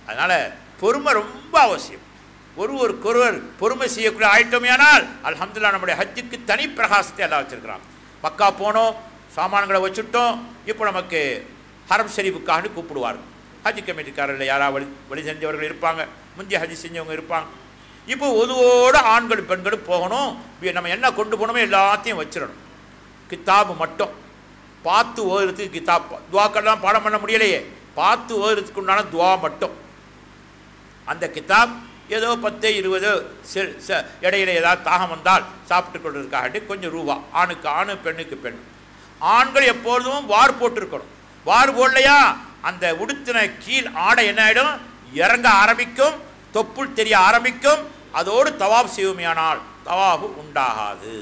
அதனால் பொறுமை ரொம்ப அவசியம் ஒருவருக்கொருவர் பொறுமை செய்யக்கூடிய ஆயிட்டோமேயானால் அல்ஹம்துலில்லாஹ் நம்முடைய ஹஜ்ஜுக்கு தனி பிரகாசத்தை எல்லாம் வச்சிருக்கிறான் மக்கா போனோம் சாமான்களை வச்சுட்டோம் இப்போ நமக்கு ஹரம் ஷரீஃபுக்காக கூப்பிடுவார்கள் ஹஜ் கமிட்டிக்காரர்கள் யாராவது வழி வழி செஞ்சவர்கள் இருப்பாங்க முந்தைய ஹஜ் செஞ்சவங்க இருப்பாங்க இப்போ ஒதுவோடு ஆண்களும் பெண்களும் போகணும் வி- நம்ம என்ன கொண்டு போகணுமோ எல்லாத்தையும் வச்சிடணும் கித்தாபு மட்டும் பார்த்து ஓதுறதுக்கு கித்தாப் துவாக்கெல்லாம் பாடம் பண்ண முடியலையே பார்த்து ஓதுறதுக்கு உண்டான துவா மட்டும் அந்த கிதாப் ஏதோ பத்து இருபது சி- ச- இடையில ஏதாவது தாகம் வந்தால் சாப்பிட்டு கொள்வதற்காகட்டி கொஞ்சம் ரூபா ஆணுக்கு ஆணு பெண்ணுக்கு பெண் ஆண்கள் எப்பொழுதும் வார் போட்டிருக்கணும் வார் போடலையா அந்த உடுத்தின கீழ் ஆடை என்ன ஆயிடும் இறங்க ஆரம்பிக்கும் தொப்புள் தெரிய ஆரம்பிக்கும் அதோடு தவாப் செய்வோமையானால் தவாபு உண்டாகாது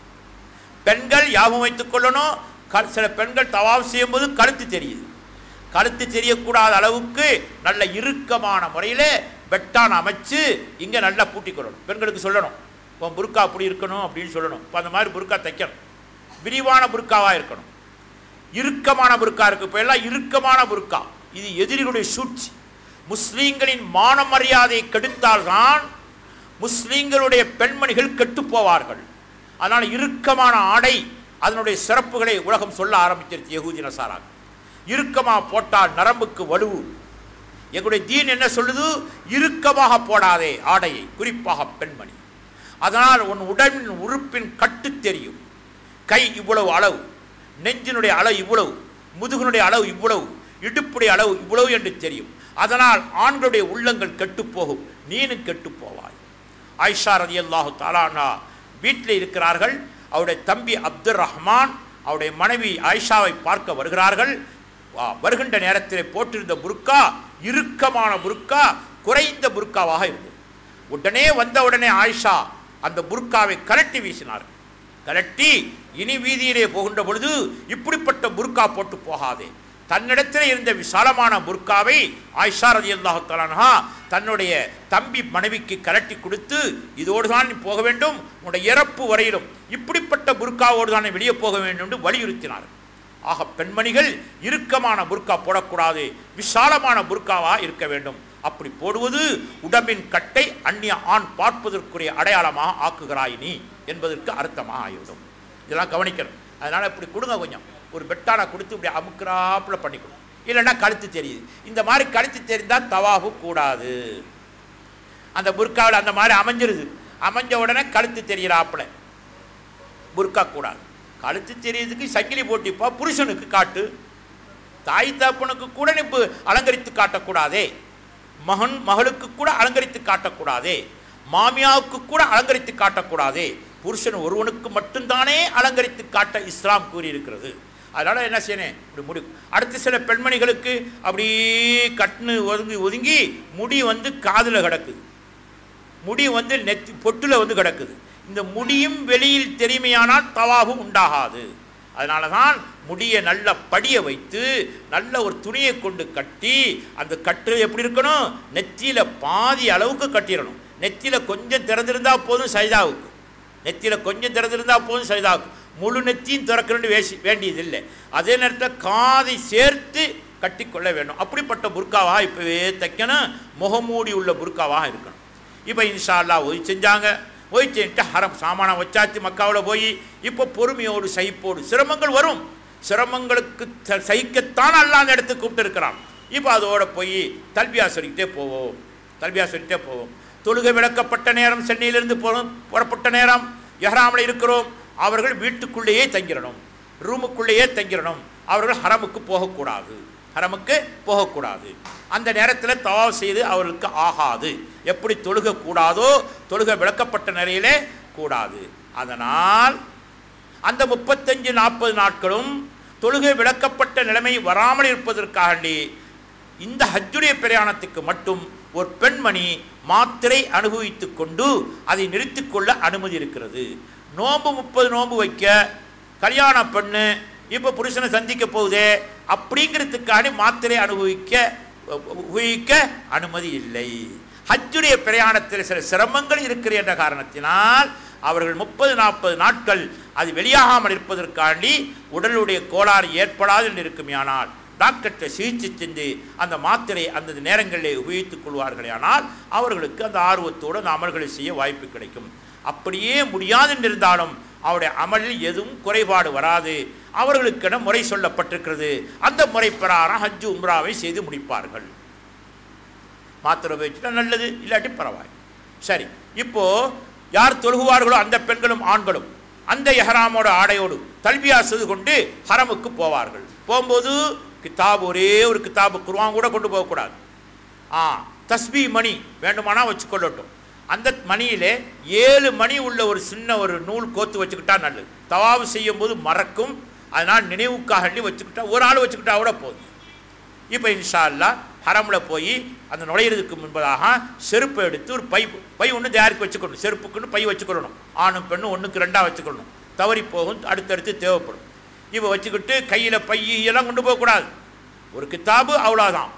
பெண்கள் யாபம் வைத்துக் கொள்ளணும் க- சில பெண்கள் தவாப் செய்யும்போது கழுத்து தெரியுது கழுத்து தெரியக்கூடாத அளவுக்கு நல்ல இறுக்கமான முறையில் வெட்டான் அமைச்சு இங்கே நல்லா பூட்டிக்கொள்ளணும் பெண்களுக்கு சொல்லணும் உன் புர்கா அப்படி இருக்கணும் அப்படின்னு சொல்லணும் இப்போ அந்த மாதிரி புர்கா தைக்கணும் விரிவான புர்காவாக இருக்கணும் இறுக்கமான புர்கா இருக்கு இப்போ எல்லாம் இறுக்கமான புர்கா இது எதிரிகளுடைய சூழ்ச்சி முஸ்லீம்களின் மான மரியாதையை கெடுத்தால்தான் முஸ்லீம்களுடைய பெண்மணிகள் கெட்டுப் போவார்கள் அதனால் இறுக்கமான ஆடை அதனுடைய சிறப்புகளை உலகம் சொல்ல ஆரம்பிச்சிருச்சு யகூதி நசாராக இறுக்கமா போட்டால் நரம்புக்கு வலுவு எங்களுடைய தீன் என்ன சொல்லுது இறுக்கமாக போடாதே ஆடையை குறிப்பாக பெண்மணி அதனால் உன் உடம்பின் உறுப்பின் கட்டு தெரியும் கை இவ்வளவு அளவு நெஞ்சினுடைய அளவு இவ்வளவு முதுகினுடைய அளவு இவ்வளவு இடுப்புடைய அளவு இவ்வளவு என்று தெரியும் அதனால் ஆண்களுடைய உள்ளங்கள் கெட்டுப் போகும் நீனும் கெட்டுப் போவாய் ஆயிஷா ரதியல்லாஹு தாலானா வீட்டில் இருக்கிறார்கள் அவருடைய தம்பி அப்துல் ரஹ்மான் அவருடைய மனைவி ஆயிஷாவை பார்க்க வருகிறார்கள் வா- வருகின்ற நேரத்தில் போட்டிருந்த புர்கா இறுக்கமான புர்கா குறைந்த புர்காவாக இருந்தது உடனே வந்த உடனே ஆயிஷா அந்த புர்காவை கலட்டி வீசினார்கள் கலட்டி இனி வீதியிலே போகின்ற பொழுது இப்படிப்பட்ட புர்கா போட்டு போகாதே தன்னிடத்தில் இருந்த விசாலமான புர்காவை ஆயிஷா ரதி அல்லாஹாலா தன்னுடைய தம்பி மனைவிக்கு கலட்டி கொடுத்து இதோடு தான் நீ போக வேண்டும் உன்னுடைய இறப்பு வரையிலும் இப்படிப்பட்ட புர்காவோடு தான் நீ வெளியே போக வேண்டும் என்று வலியுறுத்தினார் ஆக பெண்மணிகள் இறுக்கமான புர்கா போடக்கூடாது விசாலமான புர்காவா இருக்க வேண்டும் அப்படி போடுவது உடம்பின் கட்டை அந்நிய ஆண் பார்ப்பதற்குரிய அடையாளமாக ஆக்குகிறாய் நீ என்பதற்கு அர்த்தமாக ஆகிவிடும் இதெல்லாம் கவனிக்கணும் அதனால் இப்படி கொடுங்க கொஞ்சம் ஒரு பெட்டானை கொடுத்து இப்படி அமுக்குறாப்புல பண்ணிக்கணும் இல்லைன்னா கழுத்து தெரியுது இந்த மாதிரி கழுத்து தெரிந்தால் தவாபு கூடாது அந்த புர்காவில் அந்த மாதிரி அமைஞ்சிருது அமைஞ்ச உடனே கழுத்து தெரியறாப்புல புர்கா கூடாது கழுத்து தெரியறதுக்கு சங்கிலி போட்டிப்பா புருஷனுக்கு காட்டு தாய் தகப்பனுக்கு கூட நீ இப்ப அலங்கரித்து காட்டக்கூடாதே மகன் மகளுக்கு கூட அலங்கரித்து காட்டக்கூடாதே மாமியாவுக்கு கூட அலங்கரித்து காட்டக்கூடாதே புருஷன் ஒருவனுக்கு மட்டும்தானே அலங்கரித்து காட்ட இஸ்லாம் கூறியிருக்கிறது அதனால் என்ன செய்யணும் இப்படி முடி அடுத்து சில பெண்மணிகளுக்கு அப்படியே கட்டுன்னு ஒதுங்கி ஒதுங்கி முடி வந்து காதில் கிடக்குது முடி வந்து நெத்தி பொட்டுல வந்து கிடக்குது இந்த முடியும் வெளியில் தெரிமையானால் தவாபும் உண்டாகாது அதனால தான் முடியை நல்ல படிய வைத்து நல்ல ஒரு துணியை கொண்டு கட்டி அந்த கட்டு எப்படி இருக்கணும் நெத்தியில பாதி அளவுக்கு கட்டிடணும் நெத்தியில கொஞ்சம் திறந்திருந்தா போதும் சைதாவுக்கு நெத்தியில கொஞ்சம் திறந்திருந்தா போதும் சைதாவுக்கு முழு நெத்தியும் திறக்கணும்னு வேசி வேண்டியதில்லை அதே நேரத்தில் காதை சேர்த்து கட்டிக்கொள்ள வேண்டும் அப்படிப்பட்ட புர்காவாக இப்போவே தைக்கணும் முகமூடி உள்ள புர்காவாக இருக்கணும் இப்போ இன்ஷா அல்லாஹ் ஒய் செஞ்சாங்க ஒய் செஞ்சுட்டு ஹரம் சாமானம் வச்சாச்சு மக்காவில் போய் இப்போ பொறுமையோடு சகிப்போடு சிரமங்கள் வரும் சிரமங்களுக்கு த- சகிக்கத்தான் அல்லாஹ் அந்த இடத்துக்கு கூப்பிட்டு இருக்கிறான் இப்போ அதோட போய் தல்பியா சொல்லிக்கிட்டே போவோம் தல்பியா சொல்லிக்கிட்டே போவோம் தொழுகை விளக்கப்பட்ட நேரம் சென்னையிலிருந்து போகிறோம் புறப்பட்ட நேரம் எஹ்ராமில் இருக்கிறோம் அவர்கள் வீட்டுக்குள்ளேயே தங்கிடணும் ரூமுக்குள்ளேயே தங்கிடணும் அவர்கள் ஹரமுக்கு போகக்கூடாது ஹரமுக்கு போகக்கூடாது அந்த நேரத்தில் தவாப் செய்து அவர்களுக்கு ஆகாது எப்படி தொழுக கூடாதோ தொழுக விளக்கப்பட்ட நிலையிலே கூடாது அதனால் அந்த முப்பத்தஞ்சு நாற்பது நாட்களும் தொழுகை விளக்கப்பட்ட நிலைமை வராமல் இருப்பதற்காண்டி இந்த ஹஜ்ஜுடைய பிரயாணத்துக்கு மட்டும் ஒரு பெண்மணி மாத்திரை அனுபவித்து கொண்டு அதை நிறுத்திக் கொள்ள அனுமதி இருக்கிறது நோன்பு முப்பது நோன்பு வைக்க கல்யாண பெண்ணு இப்போ புருஷனை சந்திக்க போகுதே அப்படிங்கிறதுக்காண்டி மாத்திரை அனுபவிக்க உபயோகிக்க அனுமதி இல்லை ஹஜ்ஜுடைய பிரயாணத்தில் சில சிரமங்கள் இருக்கிற என்ற காரணத்தினால் அவர்கள் முப்பது நாற்பது நாட்கள் அது வெளியாகாமல் இருப்பதற்காண்டி உடலுடைய கோளாறு ஏற்படாது என்று இருக்குமேயானால் டாக்டர்கிட்ட சிகிச்சை செஞ்சு அந்த மாத்திரை அந்த நேரங்களிலே உபயோகித்துக் கொள்வார்களே ஆனால் அவர்களுக்கு அந்த ஆர்வத்தோடு அந்த அமல்களை செய்ய வாய்ப்பு கிடைக்கும் அப்படியே முடியாது இருந்தாலும் அவருடைய அமலில் எதுவும் குறைபாடு வராது அவர்களுக்கென முறை சொல்லப்பட்டிருக்கிறது அந்த முறை பிரகாரம் ஹஜ்ஜு உம்ராவை செய்து முடிப்பார்கள் மாத்திரை உபயோகிச்சுட்டா நல்லது இல்லாட்டி பரவாயில்லை சரி இப்போ யார் தொழுகுவார்களோ அந்த பெண்களும் ஆண்களும் அந்த எஹராமோட ஆடையோடு தல்பியா செய்து கொண்டு ஹரமுக்கு போவார்கள் போகும்போது கிதாப் ஒரே ஒரு கிதாபு குருவான் கூட கொண்டு போகக்கூடாது ஆ தஸ்பி மணி வேண்டுமானா வச்சுக்கொள்ளட்டும் அந்த மணியிலே ஏழு மணி உள்ள ஒரு சின்ன ஒரு நூல் கோத்து வச்சுக்கிட்டா நல்லது தவாவு செய்யும் போது மறக்கும் அதனால் நினைவுக்காக வச்சுக்கிட்டா ஒரு ஆள் வச்சுக்கிட்டா கூட போதும் இப்போ இன்ஷா அல்லாஹ் ஹரமில் போய் அந்த நுழையிறதுக்கு முன்பதாக செருப்பை எடுத்து ஒரு பை பை ஒன்று தயாரிக்க வச்சுக்கணும் செருப்புக்குன்னு பை வச்சுக்கொள்ளணும் ஆணும் பெண்ணும் ஒன்றுக்கு ரெண்டாக வச்சுக்கணும் தவறி போகும் அடுத்தடுத்து தேவைப்படும் இப்போ வச்சுக்கிட்டு கையில் பை எல்லாம் கொண்டு போகக்கூடாது ஒரு கித்தாபு அவ்வளோதான்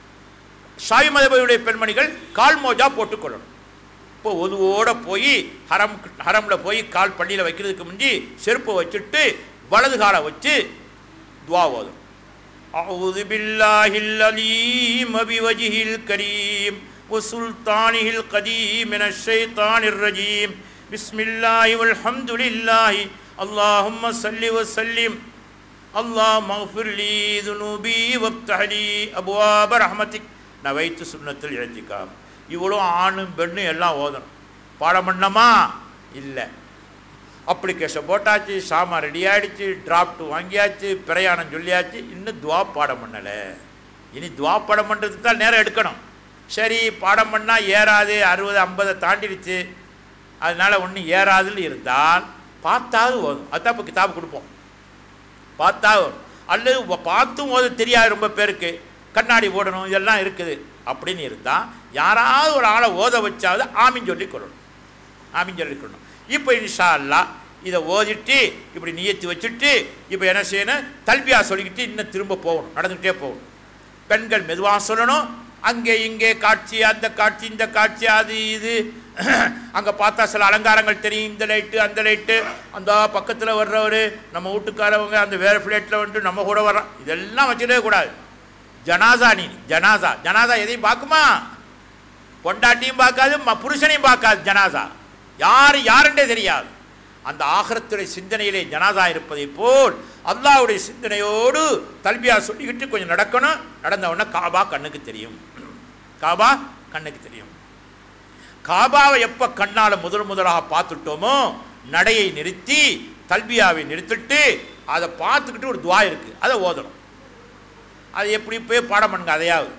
ஷாய் மதபதியுடைய பெண்மணிகள் கால் மோஜா போட்டுக்கொள்ளணும் இப்போ ஒதுவோட போய் ஹரம் ஹரமில் போய் கால் பள்ளியில் வைக்கிறதுக்கு முந்தி செருப்பை வச்சுட்டு வலது காலை வச்சு துவா ஓதும் أعوذ بالله العليم بوجهه الكريم وسلطانه القديم من الشيطان الرجيم بسم الله والحمد لله اللهم صل وسلم اللهم اغفر لي ذنوبي وافتح لي أبواب رحمتك نويت سنة الاعتكاف இவ்வளோ ஆணும் பெண்ணும் எல்லாம் ஓதணும் பாடம் பண்ணமா இல்லை அப்ளிகேஷன் போட்டாச்சு சாமான் ரெடி ஆகிடுச்சு டிராஃப்ட் வாங்கியாச்சு பிரயாணம் சொல்லியாச்சு இன்னும் துவா பாடம் பண்ணலை இனி துவா பாடம் பண்ணுறதுக்கு தான் நேரம் எடுக்கணும் சரி பாடம் பண்ணால் ஏறாது அறுபது ஐம்பதை தாண்டிடுச்சு அதனால் ஒன்றும் ஏறாதுன்னு இருந்தால் பார்த்தாவது ஓதும் அதுதான் இப்போ கிதாப் கொடுப்போம் பார்த்தா வரும். அல்லது உ- பார்த்தும் ஓத தெரியாது ரொம்ப பேருக்கு கண்ணாடி போடணும் இதெல்லாம் இருக்குது அப்படின்னு இருந்தால் யாராவது ஒரு ஆளை ஓத வச்சாவது ஆமின்னு சொல்லி கொள்ளணும் ஆமின்னு சொல்லி கொள்ளணும் இப்போ இன்ஷா அல்லாஹ் இதை ஓதிட்டு இப்படி நியத்து வச்சுட்டு இப்போ என்ன செய்யணும் தல்பியா சொல்லிக்கிட்டு இன்னும் திரும்ப போகணும் நடந்துக்கிட்டே போகணும் பெண்கள் மெதுவாக சொல்லணும் அங்கே இங்கே காட்சி அந்த காட்சி இந்த காட்சி அது இது அங்கே பார்த்தா சில அலங்காரங்கள் தெரியும் இந்த லைட்டு அந்த லைட்டு அந்த பக்கத்தில் வர்றவர் நம்ம வீட்டுக்காரவங்க அந்த வேறு ஃப்ளேட்டில் வந்துட்டு நம்ம கூட வர்றோம் இதெல்லாம் வச்சுக்கவே கூடாது ஜனாசா நீ ஜனாசா ஜனாசா எதையும் பார்க்குமா பொண்டாட்டியும் பார்க்காது ம- புருஷனையும் பார்க்காது ஜனாசா யார் யாருன்றே தெரியாது அந்த ஆகரத்துடைய சிந்தனையிலே ஜனாசா இருப்பதை போல் அல்லாஹ்வுடைய சிந்தனையோடு தல்பியா சொல்லிக்கிட்டு கொஞ்சம் நடக்கணும் நடந்த உடனே காபா கண்ணுக்கு தெரியும் காபா கண்ணுக்கு தெரியும் காபாவை எப்போ கண்ணால் முதல் முதலாக பார்த்துட்டோமோ நடையை நிறுத்தி தல்பியாவை நிறுத்திட்டு அதை பார்த்துக்கிட்டு ஒரு துவா இருக்குது அதை ஓதணும் அது எப்படி போய் பாடம் பண்ணுங்க அதையாவது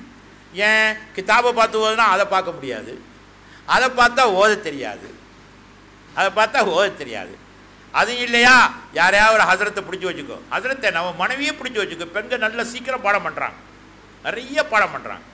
ஏன் கிதாபை பார்த்து ஓதுனா அதை பார்க்க முடியாது அதை பார்த்தா ஓத தெரியாது அதை பார்த்தா ஓத தெரியாது அது இல்லையா யாரையாவது ஒரு ஹசரத்தை பிடிச்சி வச்சுக்கோ ஹசரத்தை நம்ம மனைவியே பிடிச்சி வச்சுக்கோ பெண்கள் நல்ல சீக்கிரம் பாடம் பண்ணுறாங்க நிறைய பாடம் பண்ணுறாங்க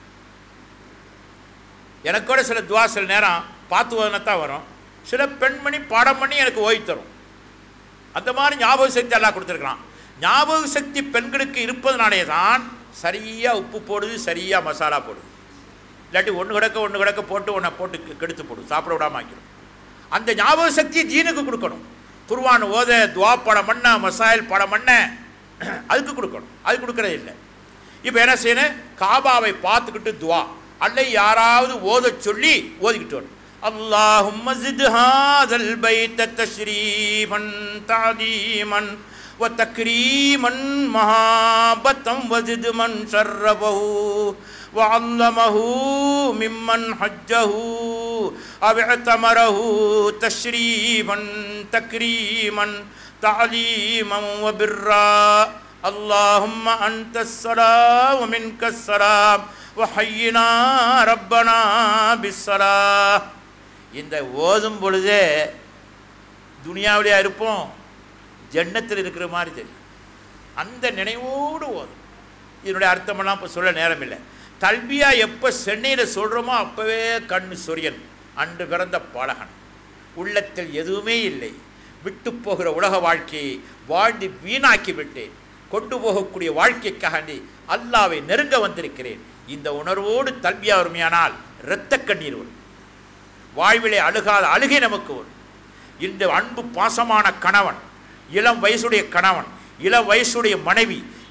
எனக்கு கூட சில துவா சில நேரம் பார்த்து ஓதுனத்தான் வரும் சில பெண்மணி பாடம் பண்ணி எனக்கு ஓய்வு தரும் அந்த மாதிரி ஞாபக சக்தி எல்லாம் கொடுத்துருக்குறான் ஞாபக சக்தி பெண்களுக்கு இருப்பதனாலே தான் சரியாக உப்பு போடுது சரியாக மசாலா போடுது இல்லாட்டி ஒன்று கிடக்க ஒன்று கிடக்க போட்டு ஒன்றை போட்டு கெ- கெடுத்து போடும் சாப்பிட விடாம ஆக்கிடும் அந்த ஞாபக சக்தியை ஜீனுக்கு கொடுக்கணும் குர்வான் ஓத துவா படம் பண்ண மசாயில் படம் பண்ண அதுக்கு கொடுக்கணும் அது கொடுக்கறது இல்லை இப்போ என்ன செய்யணும் காபாவை பார்த்துக்கிட்டு துவா அல்ல யாராவது ஓதச் சொல்லி ஓதிக்கிட்டு வரணும் اللهم زد هذا البيت تشريفا تعظيما وتكريما مهابة وزد من شرفه وعلمه ممن حجه أو اعتمره تشريفا تكريما تعليما وبرا اللهم أنت السلام ومنك السلام وحينا ربنا بالسلام இந்த ஓதும் பொழுதே துனியாவிலேயா இருப்போம் ஜன்னத்தில் இருக்கிற மாதிரி தெரியும் அந்த நினைவோடு ஓதும் இதனுடைய அர்த்தமெல்லாம் இப்போ சொல்ல நேரம் இல்லை தல்பியா எப்போ சென்னையில் சொல்கிறோமோ அப்போவே கண்ணு சொரியன் அன்று பிறந்த பழகன் உள்ளத்தில் எதுவுமே இல்லை விட்டு போகிற உலக வாழ்க்கையை வாழ்ந்து வீணாக்கி விட்டேன் கொண்டு போகக்கூடிய வாழ்க்கைக்காண்டி அல்லாவை நெருங்க வந்திருக்கிறேன் இந்த உணர்வோடு தல்பியா வருமையானால் இரத்த கண்ணீர் வரும் வாழ்விலே அழுகாத அழுகை நமக்கு வரும் இந்த அன்பு பாசமான கணவன் இளம் வயசுடைய கணவன் இளம் வயசுடைய மனைவி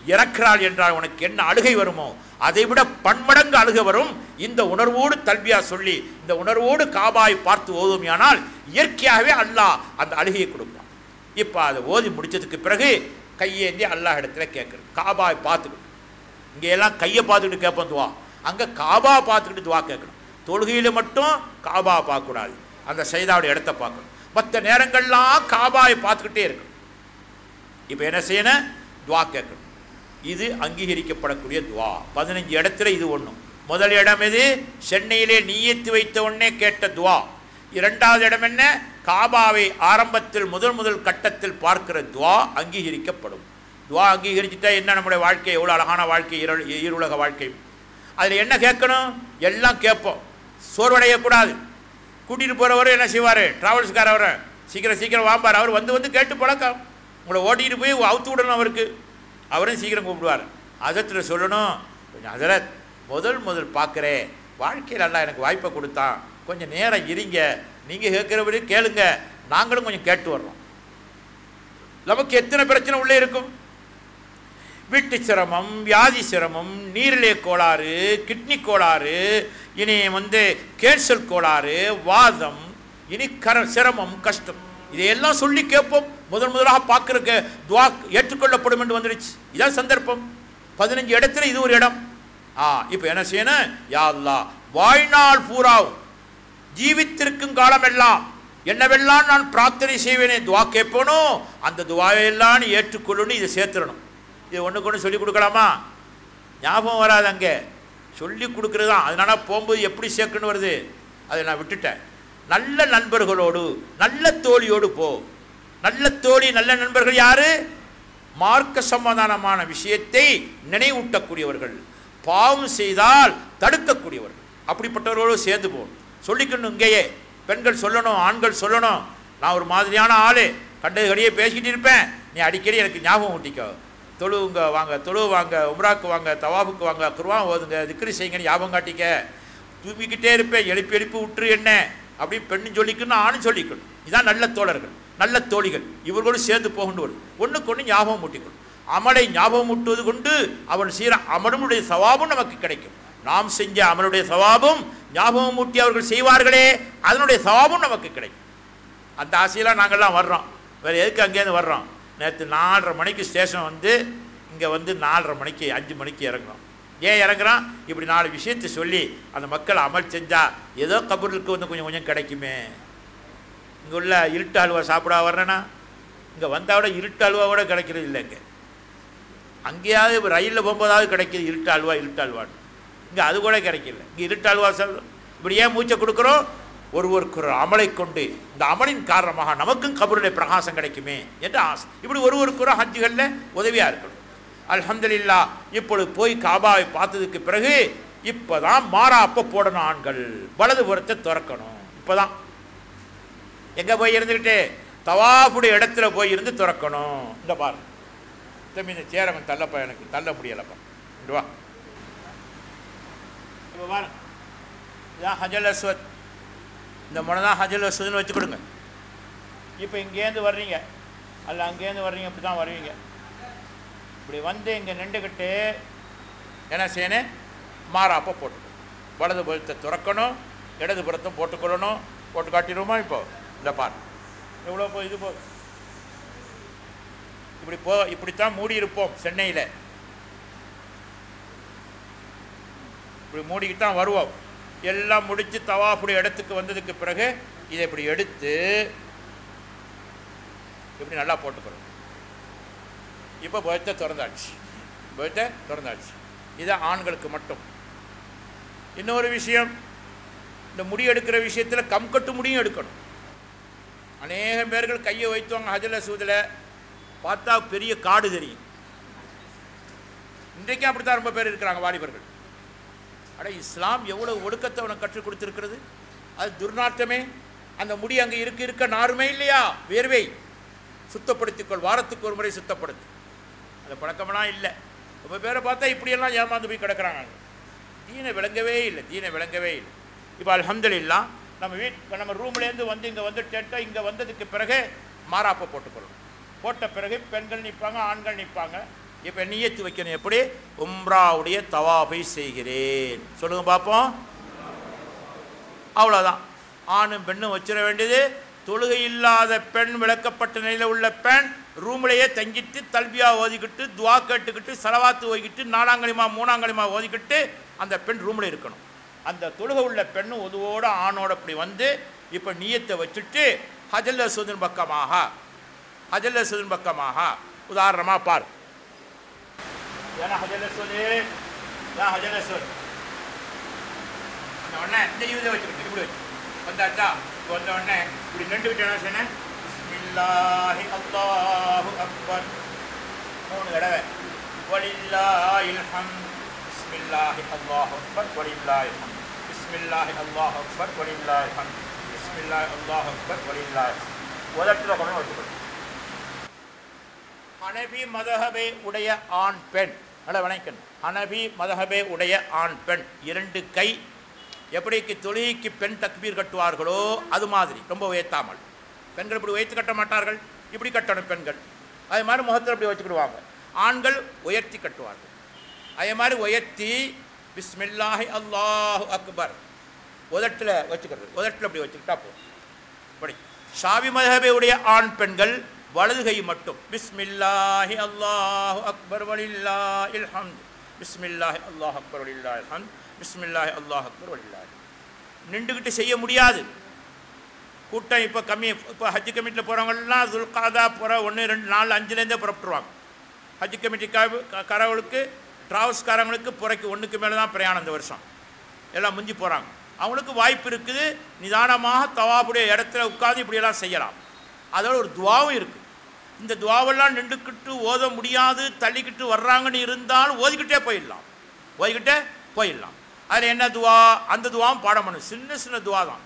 இறக்கிறாள் என்றால் உனக்கு என்ன அழுகை வருமோ அதை விட பன்மடங்கு அழுகை வரும் இந்த உணர்வோடு தல்வியா சொல்லி இந்த உணர்வோடு காபாய் பார்த்து ஓதுமையானால் இயற்கையாகவே அல்லாஹ் அந்த அழுகையை கொடுப்பான் இப்போ அதை ஓதி முடிச்சதுக்கு பிறகு கையேந்தி அல்லாஹ் இடத்துல கேட்குறது காபாய் பார்த்துக்கிட்டு இங்கே எல்லாம் கையை பார்த்துக்கிட்டு கேட்போம் துவா அங்கே காபா பார்த்துக்கிட்டு துவா கேட்கணும் தொழுகையில் மட்டும் காபா பார்க்கக்கூடாது அந்த சைதாவுடைய இடத்த பார்க்கணும் மற்ற நேரங்கள்லாம் காபாயை பார்த்துக்கிட்டே இருக்கணும் இப்போ என்ன செய்யணும் துவா கேட்கணும் இது அங்கீகரிக்கப்படக்கூடிய துவா பதினஞ்சு இடத்துல இது ஒன்றும் முதல் இடம் எது சென்னையிலே நீயத்து வைத்த உடனே கேட்ட துவா இரண்டாவது இடம் என்ன காபாவை ஆரம்பத்தில் முதல் முதல் கட்டத்தில் பார்க்கிற துவா அங்கீகரிக்கப்படும் துவா அங்கீகரிச்சுட்டா என்ன நம்முடைய வாழ்க்கை எவ்வளோ அழகான வாழ்க்கை இருள் ஈருலக வாழ்க்கை அதில் என்ன கேட்கணும் எல்லாம் கேட்போம் சோர்வடையக்கூடாது கூட்டிகிட்டு போகிறவர் என்ன செய்வார் ட்ராவல்ஸ்காரவர் சீக்கிரம் சீக்கிரம் வாம்பார் அவர் வந்து வந்து கேட்டு பழக்கம் உங்களை ஓட்டிகிட்டு போய் அவுத்து விடணும் அவருக்கு அவரும் சீக்கிரம் கூப்பிடுவார் அதத்தில் சொல்லணும் கொஞ்சம் அதில் முதல் முதல் பார்க்குறேன் வாழ்க்கையில் எல்லாம் எனக்கு வாய்ப்பை கொடுத்தான் கொஞ்சம் நேரம் இருங்க நீங்கள் கேட்குறபடி கேளுங்க நாங்களும் கொஞ்சம் கேட்டு வர்றோம் நமக்கு எத்தனை பிரச்சனை உள்ளே இருக்கும் வீட்டு சிரமம் வியாதி சிரமம் நீரிலே கோளாறு கிட்னி கோளாறு இனி வந்து கேன்சல் கோளாறு வாதம் இனி கர சிரமம் கஷ்டம் இதையெல்லாம் சொல்லி கேட்போம் முதன் முதலாக பார்க்குறக்கு துவா ஏற்றுக்கொள்ளப்படும் என்று வந்துடுச்சு இதான் சந்தர்ப்பம் பதினஞ்சு இடத்துல இது ஒரு இடம் ஆ இப்போ என்ன செய்யணும் யா அல்லாஹ் வாழ்நாள் பூராவும் ஜீவித்திருக்கும் காலமெல்லாம் என்னவெல்லாம் நான் பிரார்த்தனை செய்வேனே துவா கேட்பேனோ அந்த துவாவையெல்லாம் நீ ஏற்றுக்கொள்ளணும் இதை சேர்த்துடணும் இது ஒன்றுக்கு ஒன்று சொல்லி கொடுக்கலாமா ஞாபகம் வராது அங்கே சொல்லி கொடுக்குறது தான் அதனால போகும்போது எப்படி சேர்க்கணும் வருது அதை நான் விட்டுட்டேன் நல்ல நண்பர்களோடு நல்ல தோழியோடு போ நல்ல தோழி நல்ல நண்பர்கள் யாரு மார்க்க சமாதானமான விஷயத்தை நினைவூட்டக்கூடியவர்கள் பாவம் செய்தால் தடுக்கக்கூடியவர்கள் அப்படிப்பட்டவர்களோடு சேர்ந்து போகணும் சொல்லிக்கணும் இங்கேயே பெண்கள் சொல்லணும் ஆண்கள் சொல்லணும் நான் ஒரு மாதிரியான ஆள் கண்டது கடியே பேசிக்கிட்டு இருப்பேன் நீ அடிக்கடி எனக்கு ஞாபகம் ஊட்டிக்கோ தொழுவுங்க வாங்க தொழு வாங்க உம்ராக்கு வாங்க தவாபுக்கு வாங்க குர்வான் ஓதுங்க திக்ரி செய்யுங்கன்னு ஞாபகம் காட்டிக்க தூங்கிக்கிட்டே இருப்பேன் எழுப்பி எழுப்பி விட்டுரு என்ன அப்படின்னு பெண்ணும் சொல்லிக்கணும் ஆணும் சொல்லிக்கணும் இதான் நல்ல தோழர்கள் நல்ல தோழிகள் இவர்களோடு சேர்ந்து போகணும் வரும் ஒன்றுக்கு ஒன்று ஞாபகம் ஊட்டிக்கணும் அமலை ஞாபகம் ஊட்டுவது கொண்டு அவன் சீர அமலனுடைய சவாபும் நமக்கு கிடைக்கும் நாம் செஞ்ச அமலுடைய சவாபும் ஞாபகம் ஊட்டி அவர்கள் செய்வார்களே அதனுடைய சவாபும் நமக்கு கிடைக்கும் அந்த ஆசையெல்லாம் நாங்கள்லாம் வர்றோம் வேறு எதுக்கு அங்கேருந்து வர்றோம் நேற்று நாலரை மணிக்கு ஸ்டேஷன் வந்து இங்கே வந்து நாலரை மணிக்கு அஞ்சு மணிக்கு இறங்குறோம் ஏன் இறங்குறோம் இப்படி நாலு விஷயத்தை சொல்லி அந்த மக்கள் அமல் செஞ்சா ஏதோ கபூருக்கு வந்து கொஞ்சம் கொஞ்சம் கிடைக்குமே இங்கே உள்ள இருட்டு அல்வா சாப்பிட வர்றேன்னா இங்கே வந்தால் விட இருட்டு அல்வா கூட கிடைக்கிறது இல்லை இங்கே அங்கேயாவது ரயிலில் போகும்போதாவது கிடைக்கிது இருட்டு அல்வா இருட்டு அல்வான்னு இங்கே அது கூட கிடைக்கல இங்கே இருட்டு அல்வா சொல் இப்படி ஏன் மூச்சை கொடுக்குறோம் ஒருவருக்கு ஒரு அமலை கொண்டு இந்த அமலின் காரணமாக நமக்கும் கபருடைய பிரகாசம் கிடைக்குமே என்று ஆசை இப்படி ஒருவருக்கு ஒரு ஹஜ்ஜுகளில் உதவியாக இருக்கணும் அல்ஹம்துலில்லா இப்பொழுது போய் காபாவை பார்த்ததுக்கு பிறகு இப்போ தான் மாறாப்ப போடணும் ஆண்கள் வலதுபுறத்தை திறக்கணும் இப்போ தான் எங்கே போய் இருந்துக்கிட்டு தவாஃபுடைய இடத்துல போய் இருந்து திறக்கணும் இந்த பாரு தம்பி இந்த சேரவன் தள்ளப்பா எனக்கு தள்ள முடியலப்பா இங்க வா இப்போ பாரு இதான் ஹஜல் அஸ்வத் இந்த முனை தான் ஹஜல் அஸ்வத்னு வச்சு கொடுங்க இப்போ இங்கேருந்து வர்றீங்க அல்ல அங்கேருந்து வர்றீங்க இப்படி தான் வருவீங்க இப்படி வந்து இங்கே நின்றுக்கிட்டு என்ன செய்யணும் மாறாப்ப போட்டுக்கணும் வலது புறத்தை திறக்கணும் இடது புறத்தை போட்டுக்கொள்ளணும் போட்டு காட்டிடுவோமா இப்போ இந்த பார் எவ்வளோ போ இது போ இப்படி போ இப்படித்தான் மூடி இருப்போம் சென்னையில் இப்படி மூடிக்கிட்டு தான் வருவோம் எல்லாம் முடித்து தவாஃபுடைய இடத்துக்கு வந்ததுக்கு பிறகு இதை இப்படி எடுத்து இப்படி நல்லா போட்டுக்கிறோம் இப்போ பயத்தை திறந்தாச்சு பயத்தை திறந்தாச்சு இது ஆண்களுக்கு மட்டும் இன்னொரு விஷயம் இந்த முடி எடுக்கிற விஷயத்தில் கம் கட்டு முடியும் எடுக்கணும் அநேக பேர்கள் கையை வைத்தவங்க ஹஜல சூதில் பார்த்தா பெரிய காடு தெரியும் இன்றைக்கும் அப்படித்தான் ரொம்ப பேர் இருக்கிறாங்க வாலிபர்கள் அட இஸ்லாம் எவ்வளவு ஒடுக்கத்தை உனக்கு கற்றுக் கொடுத்துருக்கிறது அது துர்நாற்றமே அந்த முடி அங்கே இருக்க இருக்க நாருமே இல்லையா வேர்வை சுத்தப்படுத்திக்கொள் வாரத்துக்கு ஒரு முறை சுத்தப்படுத்து அந்த பழக்கமெல்லாம் இல்லை ரொம்ப பேரை பார்த்தா இப்படியெல்லாம் ஏமாந்து போய் கிடக்குறாங்க தீனை விளங்கவே இல்லை தீனை விளங்கவே இல்லை இப்போ அல்ஹம்துலில்லா நம்ம வீட் நம்ம ரூம்லேருந்து வந்து இங்கே வந்து கேட்டால் இங்கே வந்ததுக்கு பிறகு மாறாப்பை போட்டுக்கொள்ளணும் போட்ட பிறகு பெண்கள் நிற்பாங்க ஆண்கள் நிற்பாங்க இப்போ நியத்து வைக்கணும் எப்படி உம்ராவுடைய தவாஃபை செய்கிறேன் சொல்லுங்க பார்ப்போம் அவ்வளோதான் ஆணும் பெண்ணும் வச்சிட வேண்டியது தொழுகை இல்லாத பெண் விளக்கப்பட்ட நிலையில் உள்ள பெண் ரூம்லேயே தங்கிட்டு தல்பியா ஓதிக்கிட்டு துவா கேட்டுக்கிட்டு சலவாத்து ஓதிக்கிட்டு நாலாங்கலிமா மூணாங்கலிமா ஓதிக்கிட்டு அந்த பெண் ரூமில் இருக்கணும் அந்த தொழுகை உள்ள பெண்ணு ஒதுவோட ஆணோட அப்படி வந்து இப்போ நீயத்தை வச்சுட்டு ஹஜல் அசுதின் பக்கமாக ஹஜல் அசுதின் பக்கமாக உதாரணமாக பார் ஏன்னா ஹஜல் அசுது ஏன் ஹஜல் அசுத் அந்த உடனே இந்த இதில் வச்சுக்கிட்டு இப்படி வச்சு வந்தாச்சா இப்போ வந்த உடனே இப்படி நின்று விட்டு என்ன சொன்னேன் பிஸ்மில்லாஹி அல்லாஹு அக்பர் மூணு தடவை வலில்லாஹில் ஹம் பிஸ்மில்லாஹி அல்லாஹு அக்பர் வலில்லாஹில் ஹம் பிஸ்மில்லாஹி அல்லாஹு அக்பர் வலில்லாஹில் ஹம் பிஸ்மில்லாஹி அல்லாஹு அக்பர் வலில்லாஹில் ஹம் உதட்டில் கொண்டு வச்சுக்கணும் ஹனபி மதஹபை உடைய ஆண் பெண் நல்ல வணக்கணும் ஹனபி மதஹபை உடைய ஆண் பெண் இரண்டு கை எப்படிக்கு தொழுகைக்கு பெண் தக்பீர் கட்டுவார்களோ அது மாதிரி ரொம்ப உயர்த்தாமல் பெண்கள் இப்படி உயர்த்து கட்ட மாட்டார்கள் இப்படி கட்டணும் பெண்கள் அதே மாதிரி முகத்தில் இப்படி வச்சுக்கிடுவாங்க ஆண்கள் உயர்த்தி கட்டுவார்கள் அதே மாதிரி உயர்த்தி பிஸ்மில்லாஹி அல்லாஹு அக்பர் உதட்டில் வச்சுக்கிறது உதட்டில் அப்படி வச்சுக்கிட்டா போதும் இப்படி ஷாவி மதஹபை உடைய ஆண் பெண்கள் வலது கை மட்டும் பிஸ்மில்லாஹி அல்லாஹு அக்பர் வலில்லாஹில் ஹம்த் பிஸ்மில்லாஹி அல்லாஹ் அக்பர் வலில்லாஹில் ஹம்த் பிஸ்மில்லாஹி அல்லாஹ் அக்பர் வலில்லாஹி நின்றுக்கிட்டு செய்ய முடியாது கூட்டம் இப்போ கம்மி இப்போ ஹஜ் கமிட்டியில் போகிறவங்கலாம் துல்காதா போகிற ஒன்று ரெண்டு நாலு அஞ்சுலேருந்தே புறப்பட்டுருவாங்க ஹஜ் கமிட்டி காரவங்களுக்கு டிராவல்ஸ்காரங்களுக்கு புறைக்கு ஒன்றுக்கு மேலே தான் பிரயாணம் இந்த வருஷம் எல்லாம் முந்தி போகிறாங்க அவங்களுக்கு வாய்ப்பு இருக்குது நிதானமாக தவாபுடைய இடத்துல உட்கார்ந்து இப்படியெல்லாம் செய்யலாம் அதோட ஒரு துவாவும் இருக்குது இந்த துவாவெல்லாம் நின்றுக்கிட்டு ஓத முடியாது தள்ளிக்கிட்டு வர்றாங்கன்னு இருந்தாலும் ஓதிக்கிட்டே போயிடலாம் ஓதிக்கிட்டே போயிடலாம் அதில் என்ன துவா அந்த துவாவும் பாடம் பண்ணும் சின்ன சின்ன துவா தான்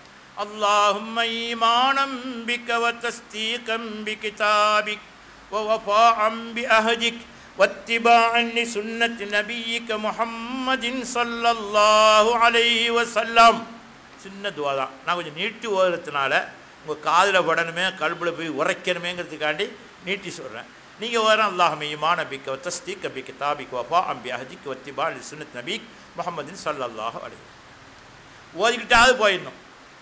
اللهم إيمانا بك وتصديقا بكتابك ووفاء بأهدك واتباعا لسنة نبيك محمد صلى الله عليه وسلم சின்ன துவா தான் நான் கொஞ்சம் நீட்டி ஓதுறதுனால உங்கள் காதில் படணுமே கல்பில் போய் உரைக்கணுமேங்கிறதுக்காண்டி நீட்டி சொல்கிறேன் நீங்கள் ஓதுற அல்லாஹ் ஈமான பிக்க தஸ்தீக் அபி கிதாபிக் வஃபா அம்பி அஹஜிக் வத்திபா சுனத் நபீக் முகமதின் சல்லல்லாஹு அலி ஓதிக்கிட்டாவது போயிடணும்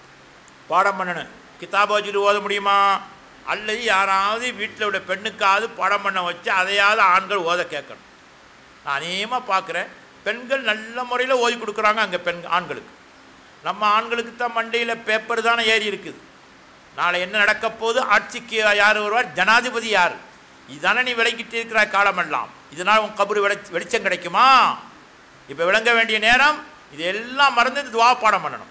பாடம் பண்ணணும் கிதாபை வச்சுட்டு ஓத முடியுமா அல்லது யாராவது வீட்டில் உள்ள பெண்ணுக்காவது பாடம் பண்ண வச்சு அதையாவது ஆண்கள் ஓத கேட்கணும் நான் அநேகமாக பார்க்குறேன் பெண்கள் நல்ல முறையில் ஓதி கொடுக்குறாங்க அங்கே பெண் ஆண்களுக்கு நம்ம ஆண்களுக்கு தான் மண்டையில் பேப்பர் தானே ஏறி இருக்குது நாளை என்ன நடக்க போகுது ஆட்சிக்கு யார் வருவார் ஜனாதிபதி யார் இதானே நீ விளக்கிட்டு இருக்கிற காலமெல்லாம் இதனால் உன் கபரு வெளி வெளிச்சம் கிடைக்குமா இப்போ விளங்க வேண்டிய நேரம் இது எல்லாம் மறந்து துவா பாடம் பண்ணணும்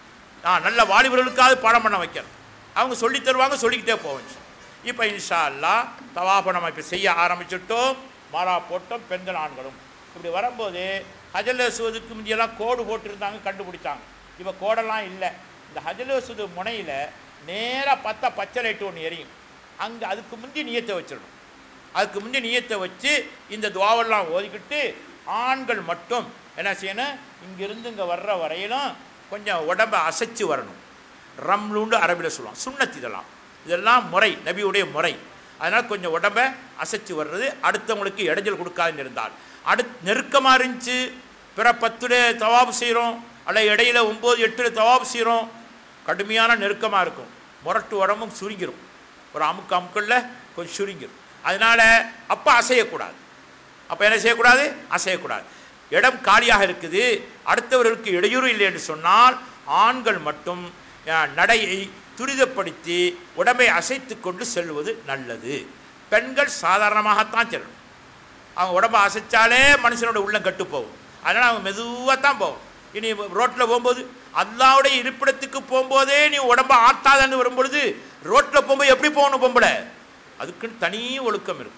ஆ நல்ல வாலிபர்களுக்காவது பாடம் பண்ண வைக்கணும் அவங்க சொல்லி தருவாங்க சொல்லிக்கிட்டே போவோம் இப்போ இன்ஷா அல்லா தவாஃபை நம்ம இப்போ செய்ய ஆரம்பிச்சுட்டோம் மாறா போட்டோம் பெண்கள் ஆண்களும் இப்படி வரும்போது ஹஜல் அசுவதுக்கு முந்தியெல்லாம் கோடு போட்டிருந்தாங்க கண்டுபிடிச்சாங்க இப்போ கோடெல்லாம் இல்லை இந்த ஹஜல் அசுது முனையில் நேராக பார்த்தா பச்சை லைட்டு ஒன்று எரியும் அங்கே அதுக்கு முந்தி நியத்தை வச்சிடணும் அதுக்கு முந்தி நியத்தை வச்சு இந்த துவாவெல்லாம் ஓதிக்கிட்டு ஆண்கள் மட்டும் என்ன செய்யணும் இங்கிருந்து இங்கே வர்ற வரையிலும் கொஞ்சம் உடம்பை அசைச்சு வரணும் ரம்லுண்டு அரபியில் சொல்லுவாங்க சுண்ணத் இதெல்லாம் இதெல்லாம் முறை நபியுடைய முறை அதனால் கொஞ்சம் உடம்பை அசைச்சு வர்றது அடுத்தவங்களுக்கு இடைஞ்சல் கொடுக்காதுன்னு இருந்தால் அடுத் நெருக்கமாக இருந்துச்சு பிற பத்துல தவாபு செய்கிறோம் அல்ல இடையில ஒம்பது எட்டில் தவாபு செய்கிறோம் கடுமையான நெருக்கமாக இருக்கும் முரட்டு உடம்பும் சுருங்கிரும் ஒரு அமுக்கு அமுக்களில் கொஞ்சம் சுருங்கிரும் அதனால் அப்போ அசையக்கூடாது அப்போ என்ன செய்யக்கூடாது அசையக்கூடாது இடம் காலியாக இருக்குது அடுத்தவர்களுக்கு இடையூறு இல்லை என்று சொன்னால் ஆண்கள் மட்டும் அஹ், நடையை துரிதப்படுத்தி உடம்பை அசைத்து கொண்டு செல்வது நல்லது பெண்கள் சாதாரணமாகத்தான் செல்லணும் அவங்க உடம்பை அசைச்சாலே மனுஷனோட உள்ளம் கட்டு போகும் அதனால் அவங்க மெதுவாக தான் போகும் இனி ரோட்டில் போகும்போது அல்லாவுடைய இருப்பிடத்துக்கு போகும்போதே நீ உடம்பை ஆட்டாதன்னு வரும்பொழுது ரோட்டில் போகும்போது எப்படி போகணும் பொம்பளை அதுக்குன்னு தனி ஒழுக்கம் இருக்கும்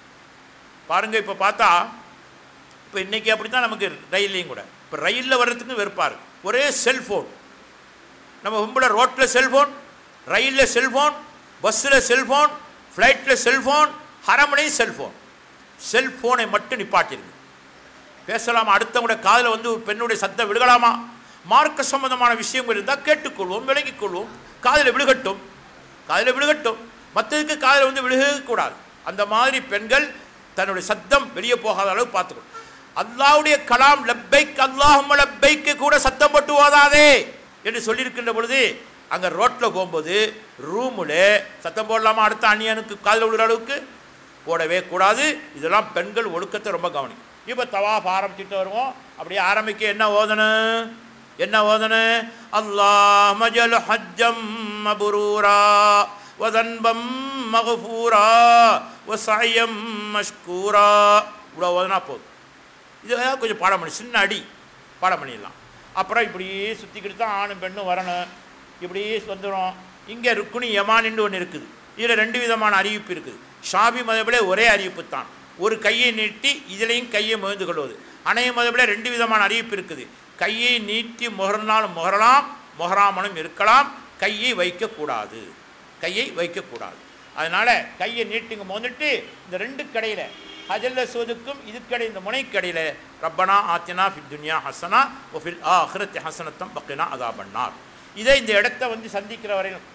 பாருங்க இப்போ பார்த்தா இப்போ இன்றைக்கி அப்படி தான் நமக்கு ரயில்லையும் கூட இப்போ ரயிலில் வர்றதுக்கு வெறுப்பாக இருக்கு ஒரே செல்ஃபோன் நம்ம பொம்பளை ரோட்டில் செல்ஃபோன் ரயிலில் செல்ஃபோன் பஸ்ஸில் செல்ஃபோன் ஃப்ளைட்டில் செல்ஃபோன் ஹரமனையும் செல்ஃபோன் செல்ஃபோனை மட்டும் நிப்பாட்டிருக்கு பேசலாமா அடுத்தவங்களுடைய காதில் வந்து ஒரு பெண்ணுடைய சத்தம் விழுகலாமா மார்க்க சம்பந்தமான விஷயங்கள் இருந்தால் கேட்டுக்கொள்வோம் விளங்கிக் கொள்வோம் காதில் விழுகட்டும் காதில் விழுகட்டும் மற்றதுக்கு காதில் வந்து விழுகக்கூடாது அந்த மாதிரி பெண்கள் தன்னுடைய சத்தம் வெளியே போகாத அளவு பார்த்துக்கணும் அல்லாஹ்வுடைய கலாம் லப்பைக் அல்லாஹும்ம லப்பைக்கு கூட சத்தம் போட்டு ஓதாதே என்று சொல்லியிருக்கின்ற பொழுது அங்கே ரோட்டில் போகும்போது ரூமில் சத்தம் போடலாமா அடுத்த அந்நியனுக்கு காதில் விழுற அளவுக்கு போடவே கூடாது இதெல்லாம் பெண்கள் ஒழுக்கத்தை ரொம்ப கவனிக்கும் இப்போ தவாஃப் ஆரம்பிச்சுட்டு வருவோம் அப்படியே ஆரம்பிக்க என்ன ஓதணும் என்ன ஓதணும் அல்லாஹ் மஜல் ஹஜ்ஜம் மபுரூரா வதன்பம் மகஃபூரா வசாயம் மஷ்கூரா இவ்வளோ ஓதனா போதும் இதெல்லாம் கொஞ்சம் பாடம் பண்ணி சின்ன அடி பாடம் பண்ணிடலாம் அப்புறம் இப்படியே சுற்றிக்கிட்டு தான் ஆணும் பெண்ணும் வரணும் இப்படியே வந்துடும் இங்கே ருக்குனி யமானின்னு ஒன்று இருக்குது இதில் ரெண்டு விதமான அறிவிப்பு இருக்குது ஷாபி மதபிலே ஒரே அறிவிப்பு தான் ஒரு கையை நீட்டி இதிலையும் கையை முகந்து கொள்வது அணைய மதபிலே ரெண்டு விதமான அறிவிப்பு இருக்குது கையை நீட்டி முகர்னாலும் முகரலாம் முகராமனும் இருக்கலாம் கையை வைக்கக்கூடாது கையை வைக்கக்கூடாது அதனால் கையை நீட்டுங்க மோந்துட்டு இந்த ரெண்டு கடையில் ஹஜல்ல சோதுக்கும் இதுக்கடை இந்த முனைக்கடையில் ரப்பனா ஆத்தினா ஃபில் துன்யா ஹசனா ஒஃபில் ஆஹ்ரத் ஹசனத்தம் பக்கினா அதா பண்ணார் இதை இந்த இடத்த வந்து சந்திக்கிற வரையிலும்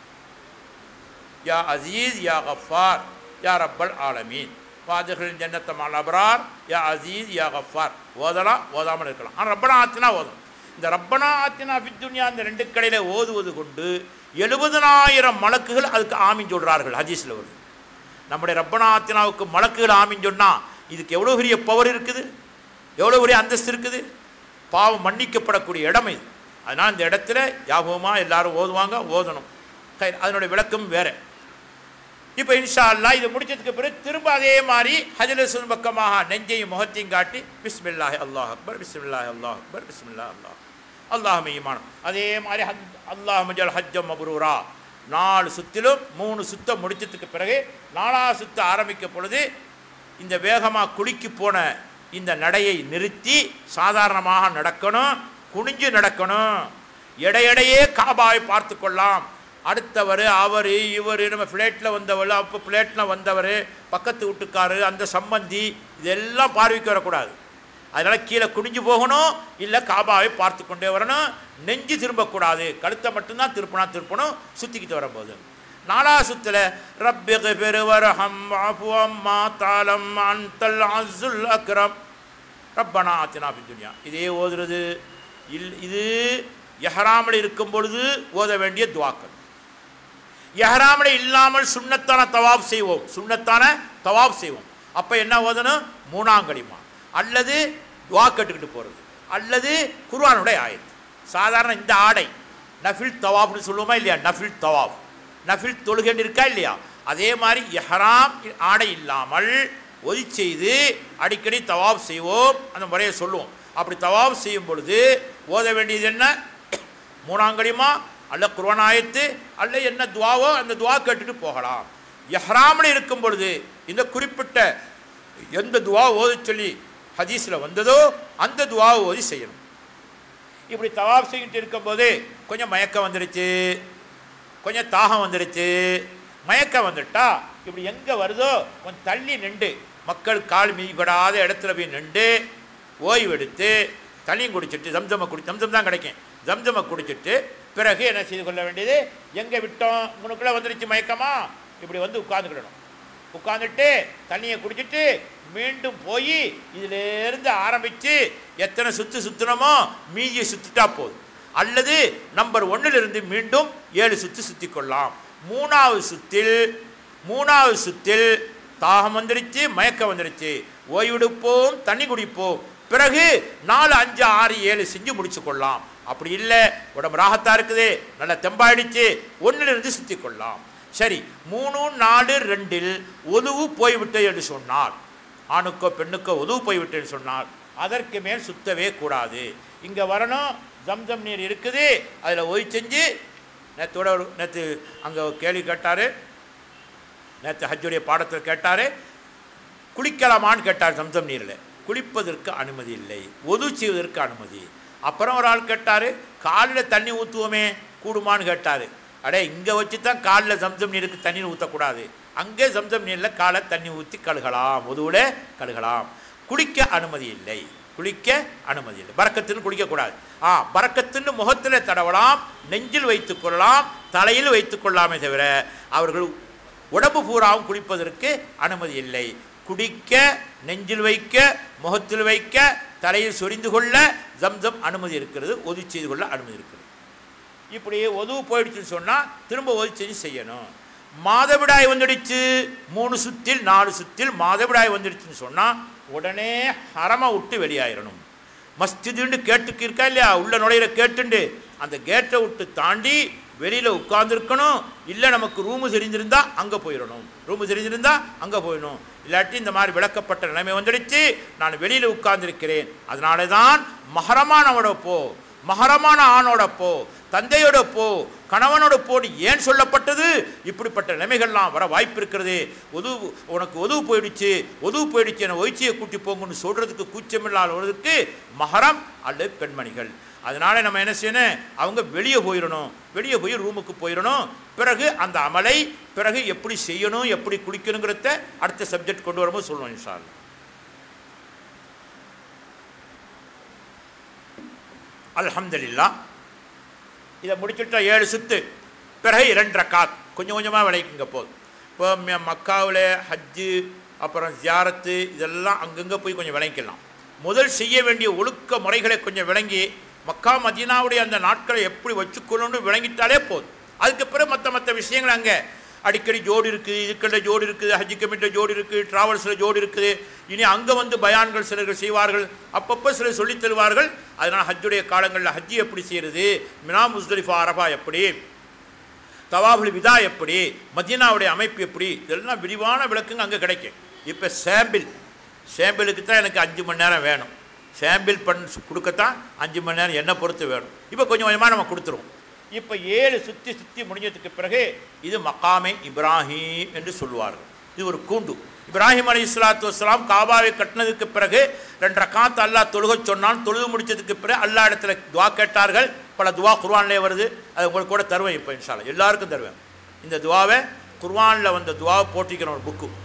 யா அசீஸ் யா கஃபார் யா ரப்பல் ஆலமீன் வாஜர்கள் ஜன்னத்தம் அல் அப்ரார் யா அசீஸ் யா கஃபார் ஓதலாம் ஓதாமல் இருக்கலாம் ஆனால் ரப்பனா ஆத்தினா ஓதும் இந்த ரப்பனா ஆத்தினா ஃபித் துன்யா இந்த ரெண்டு கடையில் ஓதுவது கொண்டு எழுபதனாயிரம் மலக்குகள் அதுக்கு ஆமின் சொல்கிறார்கள் ஹதீஸில் வருது நம்முடைய ரப்பனா ஆத்தினாவுக்கு மலக்குகள் ஆமின் சொன்னால் இதுக்கு எவ்வளோ பெரிய பவர் இருக்குது எவ்வளோ பெரிய அந்தஸ்து இருக்குது பாவம் மன்னிக்கப்படக்கூடிய இடம் இது அதனால் இந்த இடத்துல யாபகமாக எல்லாரும் ஓதுவாங்க ஓதணும் கை- அதனுடைய விளக்கம் வேறு இப்போ இன்ஷா அல்லாஹ் இதை முடிச்சதுக்கு பிறகு திரும்ப அதே மாதிரி ஹஜலசுன் பக்கமாக நெஞ்சையும் முகத்தையும் காட்டி பிஸ்மில்லாஹி அல்லாஹ் அக்பர் பிஸ்மில்லாஹி அல்லாஹ் அக்பர் பிஸ்மில்லா அல்லாஹ் அல்லாஹ் ஈமானம் அதே மாதிரி ஹத் அல்லாஹ் மஜல் ஹஜ்ஜம் மபுரூரா நாலு சுத்திலும் மூணு சுத்தம் முடிச்சதுக்கு பிறகு நாலாவது சுத்த ஆரம்பிக்க பொழுது இந்த வேகமாக குளிக்கு போன இந்த நடையை நிறுத்தி சாதாரணமாக நடக்கணும் குனிஞ்சு நடக்கணும் எடையடையே காபாவை பார்த்து கொள்ளலாம் அடுத்தவர் அவர் இவர் நம்ம ஃப்ளேட்டில் வந்தவர் அப்போ ஃப்ளேட்டில் வந்தவர் பக்கத்து வீட்டுக்காரு அந்த சம்பந்தி இதெல்லாம் பார்வைக்கு வரக்கூடாது அதனால் கீழே குனிஞ்சு போகணும் இல்லை காபாவை பார்த்து கொண்டே வரணும் நெஞ்சு திரும்பக்கூடாது கழுத்தை மட்டும்தான் திருப்பினா திருப்பணும் சுற்றிக்கிட்டு வரும்போது நாலா சுத்துல ரப்பிக பெருவரஹம் அஃபுவம்மா தாலம் அன்தல் அசுல் அக்ரம் ரப்பனா ஆத்தினா பின் துன்யா இதே ஓதுறது இல் இது எஹராமில் இருக்கும் பொழுது ஓத வேண்டிய துவாக்கள் எஹராமில் இல்லாமல் சுண்ணத்தான தவாப் செய்வோம் சுண்ணத்தான தவாப் செய்வோம் அப்போ என்ன ஓதணும் மூணாங்கடிமா அல்லது துவா கட்டுக்கிட்டு போகிறது அல்லது குர்ஆனுடைய ஆயத்து சாதாரண இந்த ஆடை நஃபில் தவாப்னு சொல்லுவோமா இல்லையா நஃபில் தவாப் நஃபில் தொழுகைன்னு இருக்கா இல்லையா அதே மாதிரி எஹராம் ஆடை இல்லாமல் ஒதி செய்து அடிக்கடி தவாப் செய்வோம் அந்த முறையை சொல்லுவோம் அப்படி தவாப் செய்யும் பொழுது ஓத வேண்டியது என்ன மூணாங்கடிமா அல்ல குர்ஆனாயத்து அல்ல என்ன துவாவோ அந்த துவா கேட்டுட்டு போகலாம் எஹ்ராமில் இருக்கும் பொழுது இந்த குறிப்பிட்ட எந்த துவா ஓதச் சொல்லி ஹதீஸில் வந்ததோ அந்த துவாவை ஓதி செய்யணும் இப்படி தவாப் செய்யிட்டு இருக்கும்போது கொஞ்சம் மயக்கம் வந்துடுச்சு கொஞ்சம் தாகம் வந்துடுச்சு மயக்கம் வந்துட்டா இப்படி எங்கே வருதோ கொஞ்சம் தள்ளி நின்று மக்கள் கால் மீபடாத இடத்துல போய் நின்று ஓய்வு எடுத்து தண்ணியும் குடிச்சிட்டு ஜம்ஜமை குடி ஜம்ஜம் தான் கிடைக்கும் ஜம்ஜமை குடிச்சிட்டு பிறகு என்ன செய்து கொள்ள வேண்டியது எங்கே விட்டோம் உனக்குள்ளே வந்துடுச்சு மயக்கமா இப்படி வந்து உட்காந்துக்கிடணும் உட்காந்துட்டு தண்ணியை குடிச்சிட்டு மீண்டும் போய் இதிலேருந்து ஆரம்பித்து எத்தனை சுற்று சுற்றினமோ மீதியை சுற்றிட்டா போதும் அல்லது நம்பர் ஒன்றிலிருந்து மீண்டும் ஏழு சுற்று சுற்றி கொள்ளலாம் மூணாவது சுற்றில் மூணாவது சுற்றில் தாகம் வந்துடுச்சு மயக்கம் வந்துடுச்சு ஓய்வெடுப்போம் தண்ணி குடிப்போம் பிறகு நாலு அஞ்சு ஆறு ஏழு செஞ்சு முடிச்சு கொள்ளலாம் அப்படி இல்லை உடம்பு ராகத்தா இருக்குது நல்லா தெம்பாயிடுச்சு ஒன்றிலிருந்து சுற்றி கொள்ளலாம் சரி மூணு நாலு ரெண்டில் ஒதுவு போய்விட்டு என்று சொன்னார் ஆணுக்கோ பெண்ணுக்கோ ஒதுவு போய்விட்டேன்னு சொன்னார் அதற்கு மேல் சுத்தவே கூடாது இங்கே வரணும் ஜம்ஜம் நீர் இருக்குது அதில் ஒய் செஞ்சு நேற்றோட ஒரு நேற்று அங்கே கேள்வி கேட்டார் நேற்று ஹஜ்ஜுடைய பாடத்தில் கேட்டார் குளிக்கலாமான்னு கேட்டார் ஜம்ஜம் நீரில் குளிப்பதற்கு அனுமதி இல்லை ஒது செய்வதற்கு அனுமதி அப்புறம் ஒரு ஆள் கேட்டார் காலில் தண்ணி ஊற்றுவோமே கூடுமான்னு கேட்டார் அடே இங்கே வச்சு தான் காலில் ஜம்ஜம் நீருக்கு தண்ணீர் ஊற்றக்கூடாது அங்கே ஜம்ஜம் நீரில் காலை தண்ணி ஊற்றி கழுகலாம் ஒதுவில் கழுகலாம் குளிக்க அனுமதி இல்லை குளிக்க அனுமதி இல்லை பறக்கத்துன்னு குளிக்கக்கூடாது ஆ பறக்கத்துன்னு முகத்தில் தடவலாம் நெஞ்சில் வைத்துக் கொள்ளலாம் தலையில் வைத்துக் கொள்ளாமே தவிர அவர்கள் உடம்பு பூராவும் குளிப்பதற்கு அனுமதி இல்லை குடிக்க நெஞ்சில் வைக்க முகத்தில் வைக்க தலையில் சொரிந்து கொள்ள ஜம்சம் அனுமதி இருக்கிறது ஒது செய்து கொள்ள அனுமதி இருக்கிறது இப்படி ஒதுவு போயிடுச்சுன்னு சொன்னால் திரும்ப ஒது செஞ்சு செய்யணும் மாதவிடாய் வந்துடுச்சு மூணு சுத்தில் நாலு சுத்தில் மாதவிடாய் வந்துடுச்சுன்னு சொன்னால் உடனே ஹரமை விட்டு வெளியாயிரணும் மஸ்ஜிதுன்னு கேட்டுக்கு இருக்கா இல்லையா உள்ள நுழையிற கேட்டுண்டு அந்த கேட்டை விட்டு தாண்டி வெளியில் உட்கார்ந்துருக்கணும் இல்லை நமக்கு ரூமு தெரிஞ்சிருந்தா அங்கே போயிடணும் ரூமு தெரிஞ்சிருந்தா அங்கே போயிடணும் இல்லாட்டி இந்த மாதிரி விளக்கப்பட்ட நிலைமை வந்துடுச்சு நான் வெளியில் உட்கார்ந்திருக்கிறேன் அதனால தான் மகரமானவோட போ மகரமான ஆணோட போ தந்தையோட போ கணவனோட போன்னு ஏன் சொல்லப்பட்டது இப்படிப்பட்ட நிலைமைகள்லாம் வர வாய்ப்பு இருக்கிறது உதவு உனக்கு உதவு போயிடுச்சு உதவு போயிடுச்சு என ஒய்ச்சியை கூட்டி போங்கன்னு சொல்றதுக்கு கூச்சமில்லாதவர்களுக்கு மகரம் அல்லது பெண்மணிகள் அதனால நம்ம என்ன செய்யணும் அவங்க வெளியே போயிடணும் வெளியே போய் ரூமுக்கு போயிடணும் பிறகு அந்த அமலை பிறகு எப்படி செய்யணும் எப்படி குளிக்கணுங்கிறத அடுத்த சப்ஜெக்ட் கொண்டு வரும்போது சொல்லுவோம் இன்ஷா அல்லாஹ். அல்ஹம்துலில்லா இதை முடிச்சுட்டா ஏழு சுத்து பிறகு இரண்டு ரக்காத் கொஞ்சம் கொஞ்சமாக விளைக்குங்க போதும் இப்போ ம- மக்காவில் ஹஜ்ஜு அப்புறம் ஜியாரத்து இதெல்லாம் அங்கங்கே போய் கொஞ்சம் விளங்கிக்கலாம் முதல் செய்ய வேண்டிய ஒழுக்க முறைகளை கொஞ்சம் விளங்கி மக்கா மதீனாவுடைய அந்த நாட்களை எப்படி வச்சுக்கணும்னு விளங்கிட்டாலே போதும் அதுக்கு பிறகு மற்ற மற்ற விஷயங்கள் அங்கே அடிக்கடி ஜோடி இருக்குது இதுக்கல்ல ஜோடி இருக்குது ஹஜ் கமிட்டியில் ஜோடி இருக்குது ட்ராவல்ஸில் ஜோடி இருக்குது இனி அங்கே வந்து பயான்கள் சிலர்கள் செய்வார்கள் அப்பப்போ சிலர் சொல்லித் தருவார்கள் அதனால் ஹஜ்ஜுடைய காலங்களில் ஹஜ்ஜி எப்படி செய்கிறது மினா முஸ்தலிஃபா அரபா எப்படி தவாபுல் விதா எப்படி மதீனாவுடைய அமைப்பு எப்படி இதெல்லாம் விரிவான விளக்குங்க அங்கே கிடைக்கும் இப்போ சாம்பிள் சாம்பிளுக்கு தான் எனக்கு அஞ்சு மணி நேரம் வேணும் சாம்பிள் பண் கொடுக்கத்தான் அஞ்சு மணி நேரம் என்ன பொறுத்து வேணும் இப்போ கொஞ்சம் கொஞ்சமாக நம்ம கொடுத்துருவோம் இப்போ ஏழு சுற்றி சுற்றி முடிஞ்சதுக்கு பிறகு இது மக்காமே இப்ராஹீம் என்று சொல்லுவார்கள் இது ஒரு கூண்டு இப்ராஹிம் அலி இஸ்லாத்து வஸ்லாம் காபாவை கட்டினதுக்கு பிறகு ரெண்டு ரக்காத்து அல்லாஹ் தொழுகச் சொன்னான் தொழுது முடிச்சதுக்கு பிறகு அல்லா இடத்துல துவா கேட்டார்கள் பல துவா குர்ஆன்லேயே வருது அது உங்களுக்கு கூட தருவேன் இப்போ இன்ஷால்லா எல்லாருக்கும் தருவேன் இந்த துவாவை குர்ஆனில் வந்த துவாவை போட்டிக்கணும் ஒரு புக்கு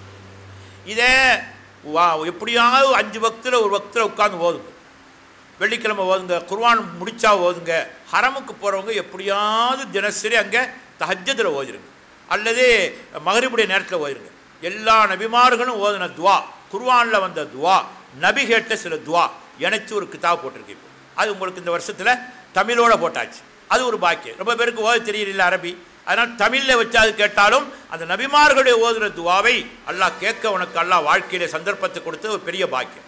இதே வா எப்படியாவது அஞ்சு பக்தில் ஒரு பக்தில் உட்காந்து ஓதுங்க வெள்ளிக்கிழமை ஓதுங்க குர்ஆன் முடிச்சா ஓதுங்க ஹரமுக்கு போகிறவங்க எப்படியாவது தினசரி அங்கே தஹஜ்ஜத்தில் ஓதிருங்க அல்லது மகரிபுடைய நேரத்தில் ஓதிருங்க எல்லா நபிமார்களும் ஓதின துவா குர்ஆனில் வந்த துவா நபி கேட்ட சில துவா இணைச்சு ஒரு கிதாப் போட்டிருக்கு இப்போ. அது உங்களுக்கு இந்த வருஷத்தில் தமிழோட போட்டாச்சு அது ஒரு பாக்கியம் ரொம்ப பேருக்கு ஓத தெரியல அரபி அதனால் தமிழில் வச்சு அது கேட்டாலும் அந்த நபிமார்களுடைய ஓதுற துவாவை அல்லாஹ் கேட்க உனக்கு அல்லாஹ் வாழ்க்கையில சந்தர்ப்பத்தை கொடுத்து ஒரு பெரிய பாக்கியம்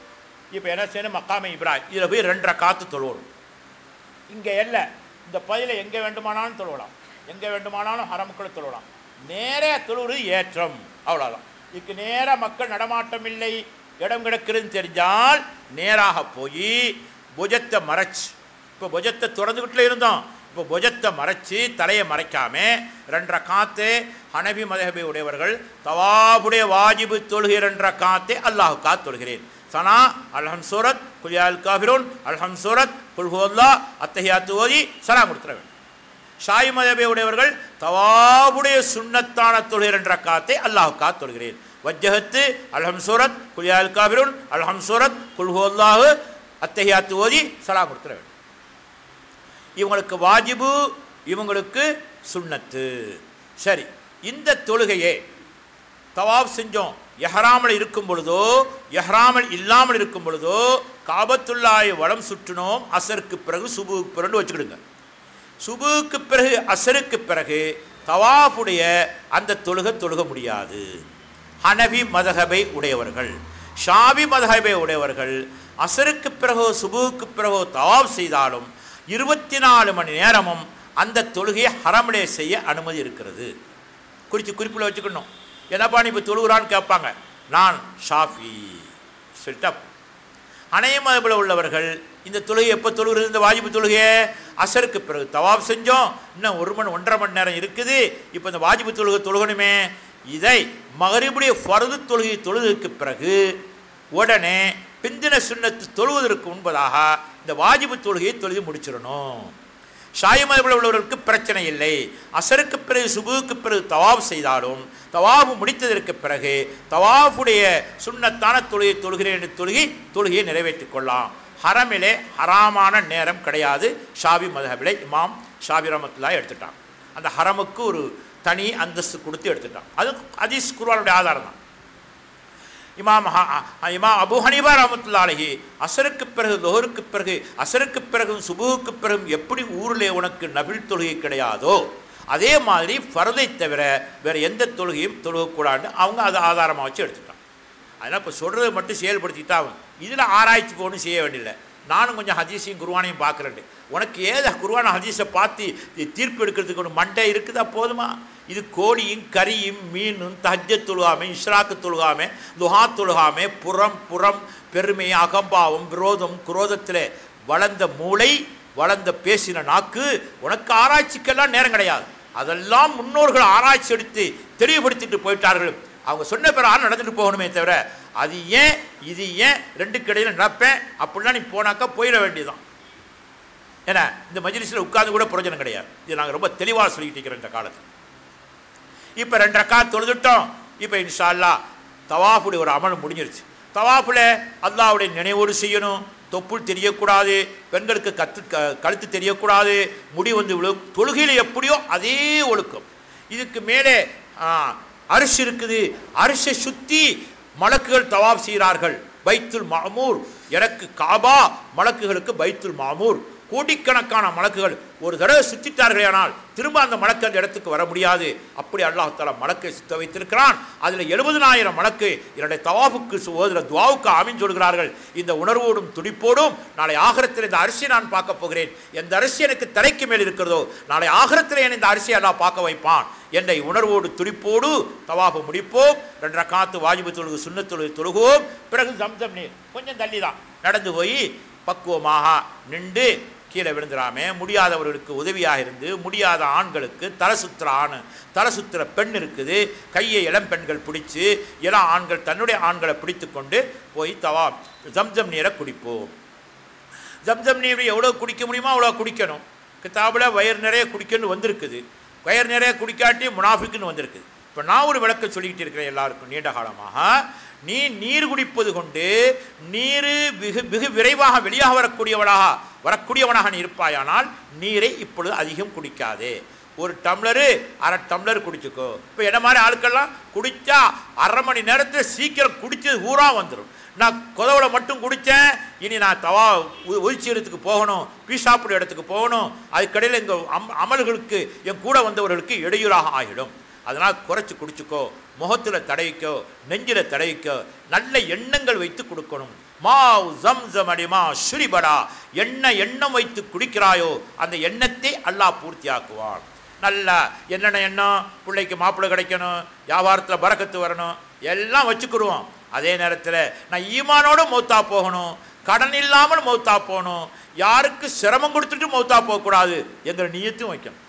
இப்போ என்ன செய்யணும் மக்காமை இப்ராஹிம் இதில் போய் ரெண்டரை காத்து தொழுவணும் இங்கே இல்லை இந்த பதில எங்கே வேண்டுமானாலும் தொழுவலாம் எங்கே வேண்டுமானாலும் ஹரமுக்குள்ள தொழுவலாம் நேரே தொழுவது ஏற்றம் அவ்வளோதான் இதுக்கு நேராக மக்கள் நடமாட்டம் இல்லை இடம் கிடக்குதுன்னு தெரிஞ்சால் நேராக போய் புஜத்தை மறைச்சு இப்போ புஜத்தை திறந்துக்கிட்டுல இருந்தோம் இப்போ புஜத்தை மறைச்சு தலையை மறைக்காம ரெண்டரை காத்து ஹனபி மதஹபி உடையவர்கள் தவாபுடைய வாஜிபு தொழுகை ரெண்டரை காத்தே அல்லாஹுக்கா தொழுகிறேன் சனா அல்ஹம் சூரத் குலியால் காபிரூன் அல்ஹம் சூரத் குல்ஹுல்லா அத்தஹியாத்து ஓதி சலாம் கொடுத்துட வேண்டும் ஷாயி மதபே உடையவர்கள் தவாபுடைய சுன்னத்தான தொழுகை என்ற காத்தை அல்லாஹுக்கா தொழுகிறேன் வஜ்ஜகத்து அல்ஹம் சூரத் குலியால் காபிரூன் அல்ஹம் சூரத் குல்ஹுல்லாஹு அத்தஹியாத்து ஓதி சலாம் கொடுத்துட வேண்டும் இவங்களுக்கு வாஜிபு இவங்களுக்கு சுன்னத்து சரி இந்த தொழுகையே தவாப் செஞ்சோம் எஹராமல் இருக்கும் பொழுதோ எஹராமல் இல்லாமல் இருக்கும் பொழுதோ காபத்துல்லாயை வடம் சுற்றினோம் அசருக்கு பிறகு சுபுக்கு பிறகு வச்சுக்கிடுங்க சுபுக்கு பிறகு அசருக்கு பிறகு தவாஃபுடைய அந்த தொழுகை தொழுக முடியாது ஹனபி மதஹபை உடையவர்கள் ஷாபி மதஹபை உடையவர்கள் அசருக்கு பிறகோ சுபுக்கு பிறகோ தவாப் செய்தாலும் இருபத்தி நாலு மணி நேரமும் அந்த தொழுகையை ஹரமிலே செய்ய அனுமதி இருக்கிறது குறித்து குறிப்பில் வச்சுக்கணும் என்னப்பா நீ இப்போ தொழுகிறான்னு கேட்பாங்க நான் ஷாஃபி சொல்லிட்டா அணைய மதபில் உள்ளவர்கள் இந்த தொழுகை எப்போ தொழுகிறது இந்த வாஜிபு தொழுகையை அசருக்கு பிறகு தவாப் செஞ்சோம் இன்னும் ஒரு மணி ஒன்றரை மணி நேரம் இருக்குது இப்போ இந்த வாஜிபு தொழுகை தொழுகணுமே இதை மகரிபுடைய ஃபரது தொழுகை தொழுவதற்கு பிறகு உடனே பிந்தின சுண்ணத்து தொழுவதற்கு முன்பதாக இந்த வாஜிபு தொழுகையை தொழுது முடிச்சிடணும் ஷாயி மதபில் உள்ளவர்களுக்கு பிரச்சனை இல்லை அசருக்கு பிறகு சுபுக்கு பிறகு தவாப் செய்தாலும் தவாபு முடித்ததற்கு பிறகு தவாஃபுடைய சுண்ணத்தான தொழுகை தொழுகிறேன் என்று தொழுகி தொழுகையை நிறைவேற்றிக் கொள்ளலாம் ஹரமிலே ஹராமான நேரம் கிடையாது ஷாபி மதஹபிலே இமாம் ஷாபி ரமத்துல்லா எடுத்துட்டான் அந்த ஹரமுக்கு ஒரு தனி அந்தஸ்து கொடுத்து எடுத்துட்டான் அது அதீஸ் குர்வானுடைய ஆதாரம் தான் இமாம் ஹ- அ- இமாம் அபு ஹனீபா ரஹமத்துல்லாஹி அசருக்கு பிறகு லோஹருக்கு பிறகு அசருக்கு பிறகும் சுபுவுக்கு பிறகும் எப்படி ஊரிலே உனக்கு நபில் தொழுகை கிடையாதோ அதே மாதிரி ஃபரதை தவிர வேறு எந்த தொழுகையும் தொழுகக்கூடாதுன்னு அவங்க அதை ஆதாரமாக வச்சு எடுத்துட்டாங்க அதனால் இப்போ சொல்கிறத மட்டும் செயல்படுத்திட்டா ஆகும் இதில் ஆராய்ச்சி ஒன்றும் செய்ய வேண்டியதில்லை நானும் கொஞ்சம் ஹதீஸையும் குருவானையும் பார்க்குறேன் உனக்கு ஏது குருவான ஹதீஸை பார்த்து தி- தீர்ப்பு எடுக்கிறதுக்கு ஒன்று மண்டை இருக்குதா போதுமா இது கோழியும் கறியும் மீனும் தஹஜ தொழுகாமை இஷ்ராக்கு தொழுகாமை துஹா தொழுகாமை புறம் புறம் பெருமை அகம்பாவம் விரோதம் குரோதத்தில் வளர்ந்த மூளை வளர்ந்த பேசின நாக்கு உனக்கு ஆராய்ச்சிக்கெல்லாம் நேரம் கிடையாது அதெல்லாம் முன்னோர்கள் ஆராய்ச்சி எடுத்து தெளிவுபடுத்திட்டு போயிட்டார்கள் அவங்க சொன்ன பிறகு நடந்துட்டு போகணுமே தவிர அது ஏன் இது ஏன் ரெண்டு கடையில் நடப்பேன் அப்படிலாம் நீ போனாக்கா போயிட வேண்டியதுதான் ஏன்னா இந்த மஜ்லிஸில் உட்கார்ந்து கூட பிரயோஜனம் கிடையாது இது நாங்கள் ரொம்ப தெளிவாக சொல்லிட்டு இருக்கிறோம் இந்த காலத்தில் இப்போ ரெண்டு ரக்கா தொழுதுட்டோம் இப்போ இன்ஷா அல்லாஹ் தவாஃபுடைய ஒரு அமல் முடிஞ்சிருச்சு தவாஃபில் அல்லாஹ்வுடைய நினைவோடு செய்யணும் தொப்புள் தெரியக்கூடாது பெண்களுக்கு கத்து க- கழுத்து தெரியக்கூடாது முடி வந்து விழு தொழுகையில் எப்படியோ அதே ஒழுக்கம் இதுக்கு மேலே ஆ, அரிசி இருக்குது அரிசை சுற்றி மலக்குகள் தவாப் செய்கிறார்கள் பைத்துல் மாமூர் எனக்கு காபா மலக்குகளுக்கு பைத்துல் மாமூர் கோடிக்கணக்கான மலக்குகள் ஒரு தடவை சுத்திட்டார்களே ஆனால் திரும்ப அந்த மலக்கு அந்த இடத்துக்கு வர முடியாது அப்படி அல்லாஹ் தஆலா மலக்கை சுத்த வைத்திருக்கிறான் அதில் எழுபதனாயிரம் மலக்கு என்னுடைய தவாஃபுக்கு சு- ஓதுற துவாவுக்கு ஆமீன் சொல்கிறார்கள் இந்த உணர்வோடும் துடிப்போடும் நாளை ஆகரத்தில் இந்த அரிசியை நான் பார்க்க போகிறேன் எந்த அரிசி எனக்கு தலைக்கு மேல் இருக்கிறதோ நாளை ஆகரத்தில் என் இந்த அரிசியை அல்லாஹ் பார்க்க வைப்பான் என்னை உணர்வோடு துடிப்போடு தவாஃபு முடிப்போம் ரெண்டு ரக்காத்து வாஜிபு தொழுகு சுண்ணத் தொழுகு தொழுகுவோம் பிறகு ஜம்சம் நீர் கொஞ்சம் தள்ளி தான் நடந்து போய் பக்குவமாக நின்று கீழே விழுந்துடாம முடியாதவர்களுக்கு உதவியாக இருந்து முடியாத ஆண்களுக்கு தலை சுத்துற ஆண் தலை சுத்துற பெண் இருக்குது கையை இளம் பெண்கள் பிடிச்சு இளம் ஆண்கள் தன்னுடைய ஆண்களை பிடித்து கொண்டு போய் தவா ஜம்ஜம் நீரை குடிப்போம் ஜம்ஜம் நீர் எவ்வளோ குடிக்க முடியுமோ அவ்வளோ குடிக்கணும் கிதாபில் வயிறு நிறைய குடிக்கணும்னு வந்திருக்குது வயிறு நிறைய குடிக்காட்டி முனாஃபிக்குன்னு வந்திருக்குது இப்போ நான் ஒரு விளக்கம் சொல்லிக்கிட்டு இருக்கிறேன் எல்லாருக்கும் நீண்ட காலமாக நீ நீர் குடிப்பது கொண்டு நீர் வெகு வெகு விரைவாக வெளியாக வரக்கூடியவனாக வரக்கூடியவனாக நீ இருப்பாயானால் நீரை இப்பொழுது அதிகம் குடிக்காதே ஒரு டம்ளரு அரை டம்ளர் குடிச்சுக்கோ இப்போ என்ன மாதிரி ஆட்கள்லாம் குடித்தா அரை மணி நேரத்தில் சீக்கிரம் குடிச்சது ஊரா வந்துடும் நான் குதவுல மட்டும் குடித்தேன் இனி நான் தவா உ- உயிர்ச்சி இடத்துக்கு போகணும் பீ சாப்பிடும் இடத்துக்கு போகணும் அதுக்கடையில் எங்கள் அம் அமல்களுக்கு என் கூட வந்தவர்களுக்கு இடையூறாக ஆகிடும் அதனால் குறைச்சி குடிச்சுக்கோ முகத்தில் தடவிக்கோ நெஞ்சில் தடவிக்கோ நல்ல எண்ணங்கள் வைத்து கொடுக்கணும் மாவ் ஜம் ஜம் அடிமா ஸ்ரீபடா எண்ணெய் எண்ணம் வைத்து குடிக்கிறாயோ அந்த எண்ணத்தை அல்லாஹ் பூர்த்தியாக்குவான் நல்ல என்னென்ன எண்ணம் பிள்ளைக்கு மாப்பிள்ளை கிடைக்கணும் வியாபாரத்தில் பறக்கத்து வரணும் எல்லாம் வச்சுக்கிடுவோம் அதே நேரத்தில் நான் ஈமானோட மௌத்தா போகணும் கடன் இல்லாமல் மௌத்தா போகணும் யாருக்கு சிரமம் கொடுத்துட்டு மௌத்தா போகக்கூடாது என்கிற நீயத்தும் வைக்கணும்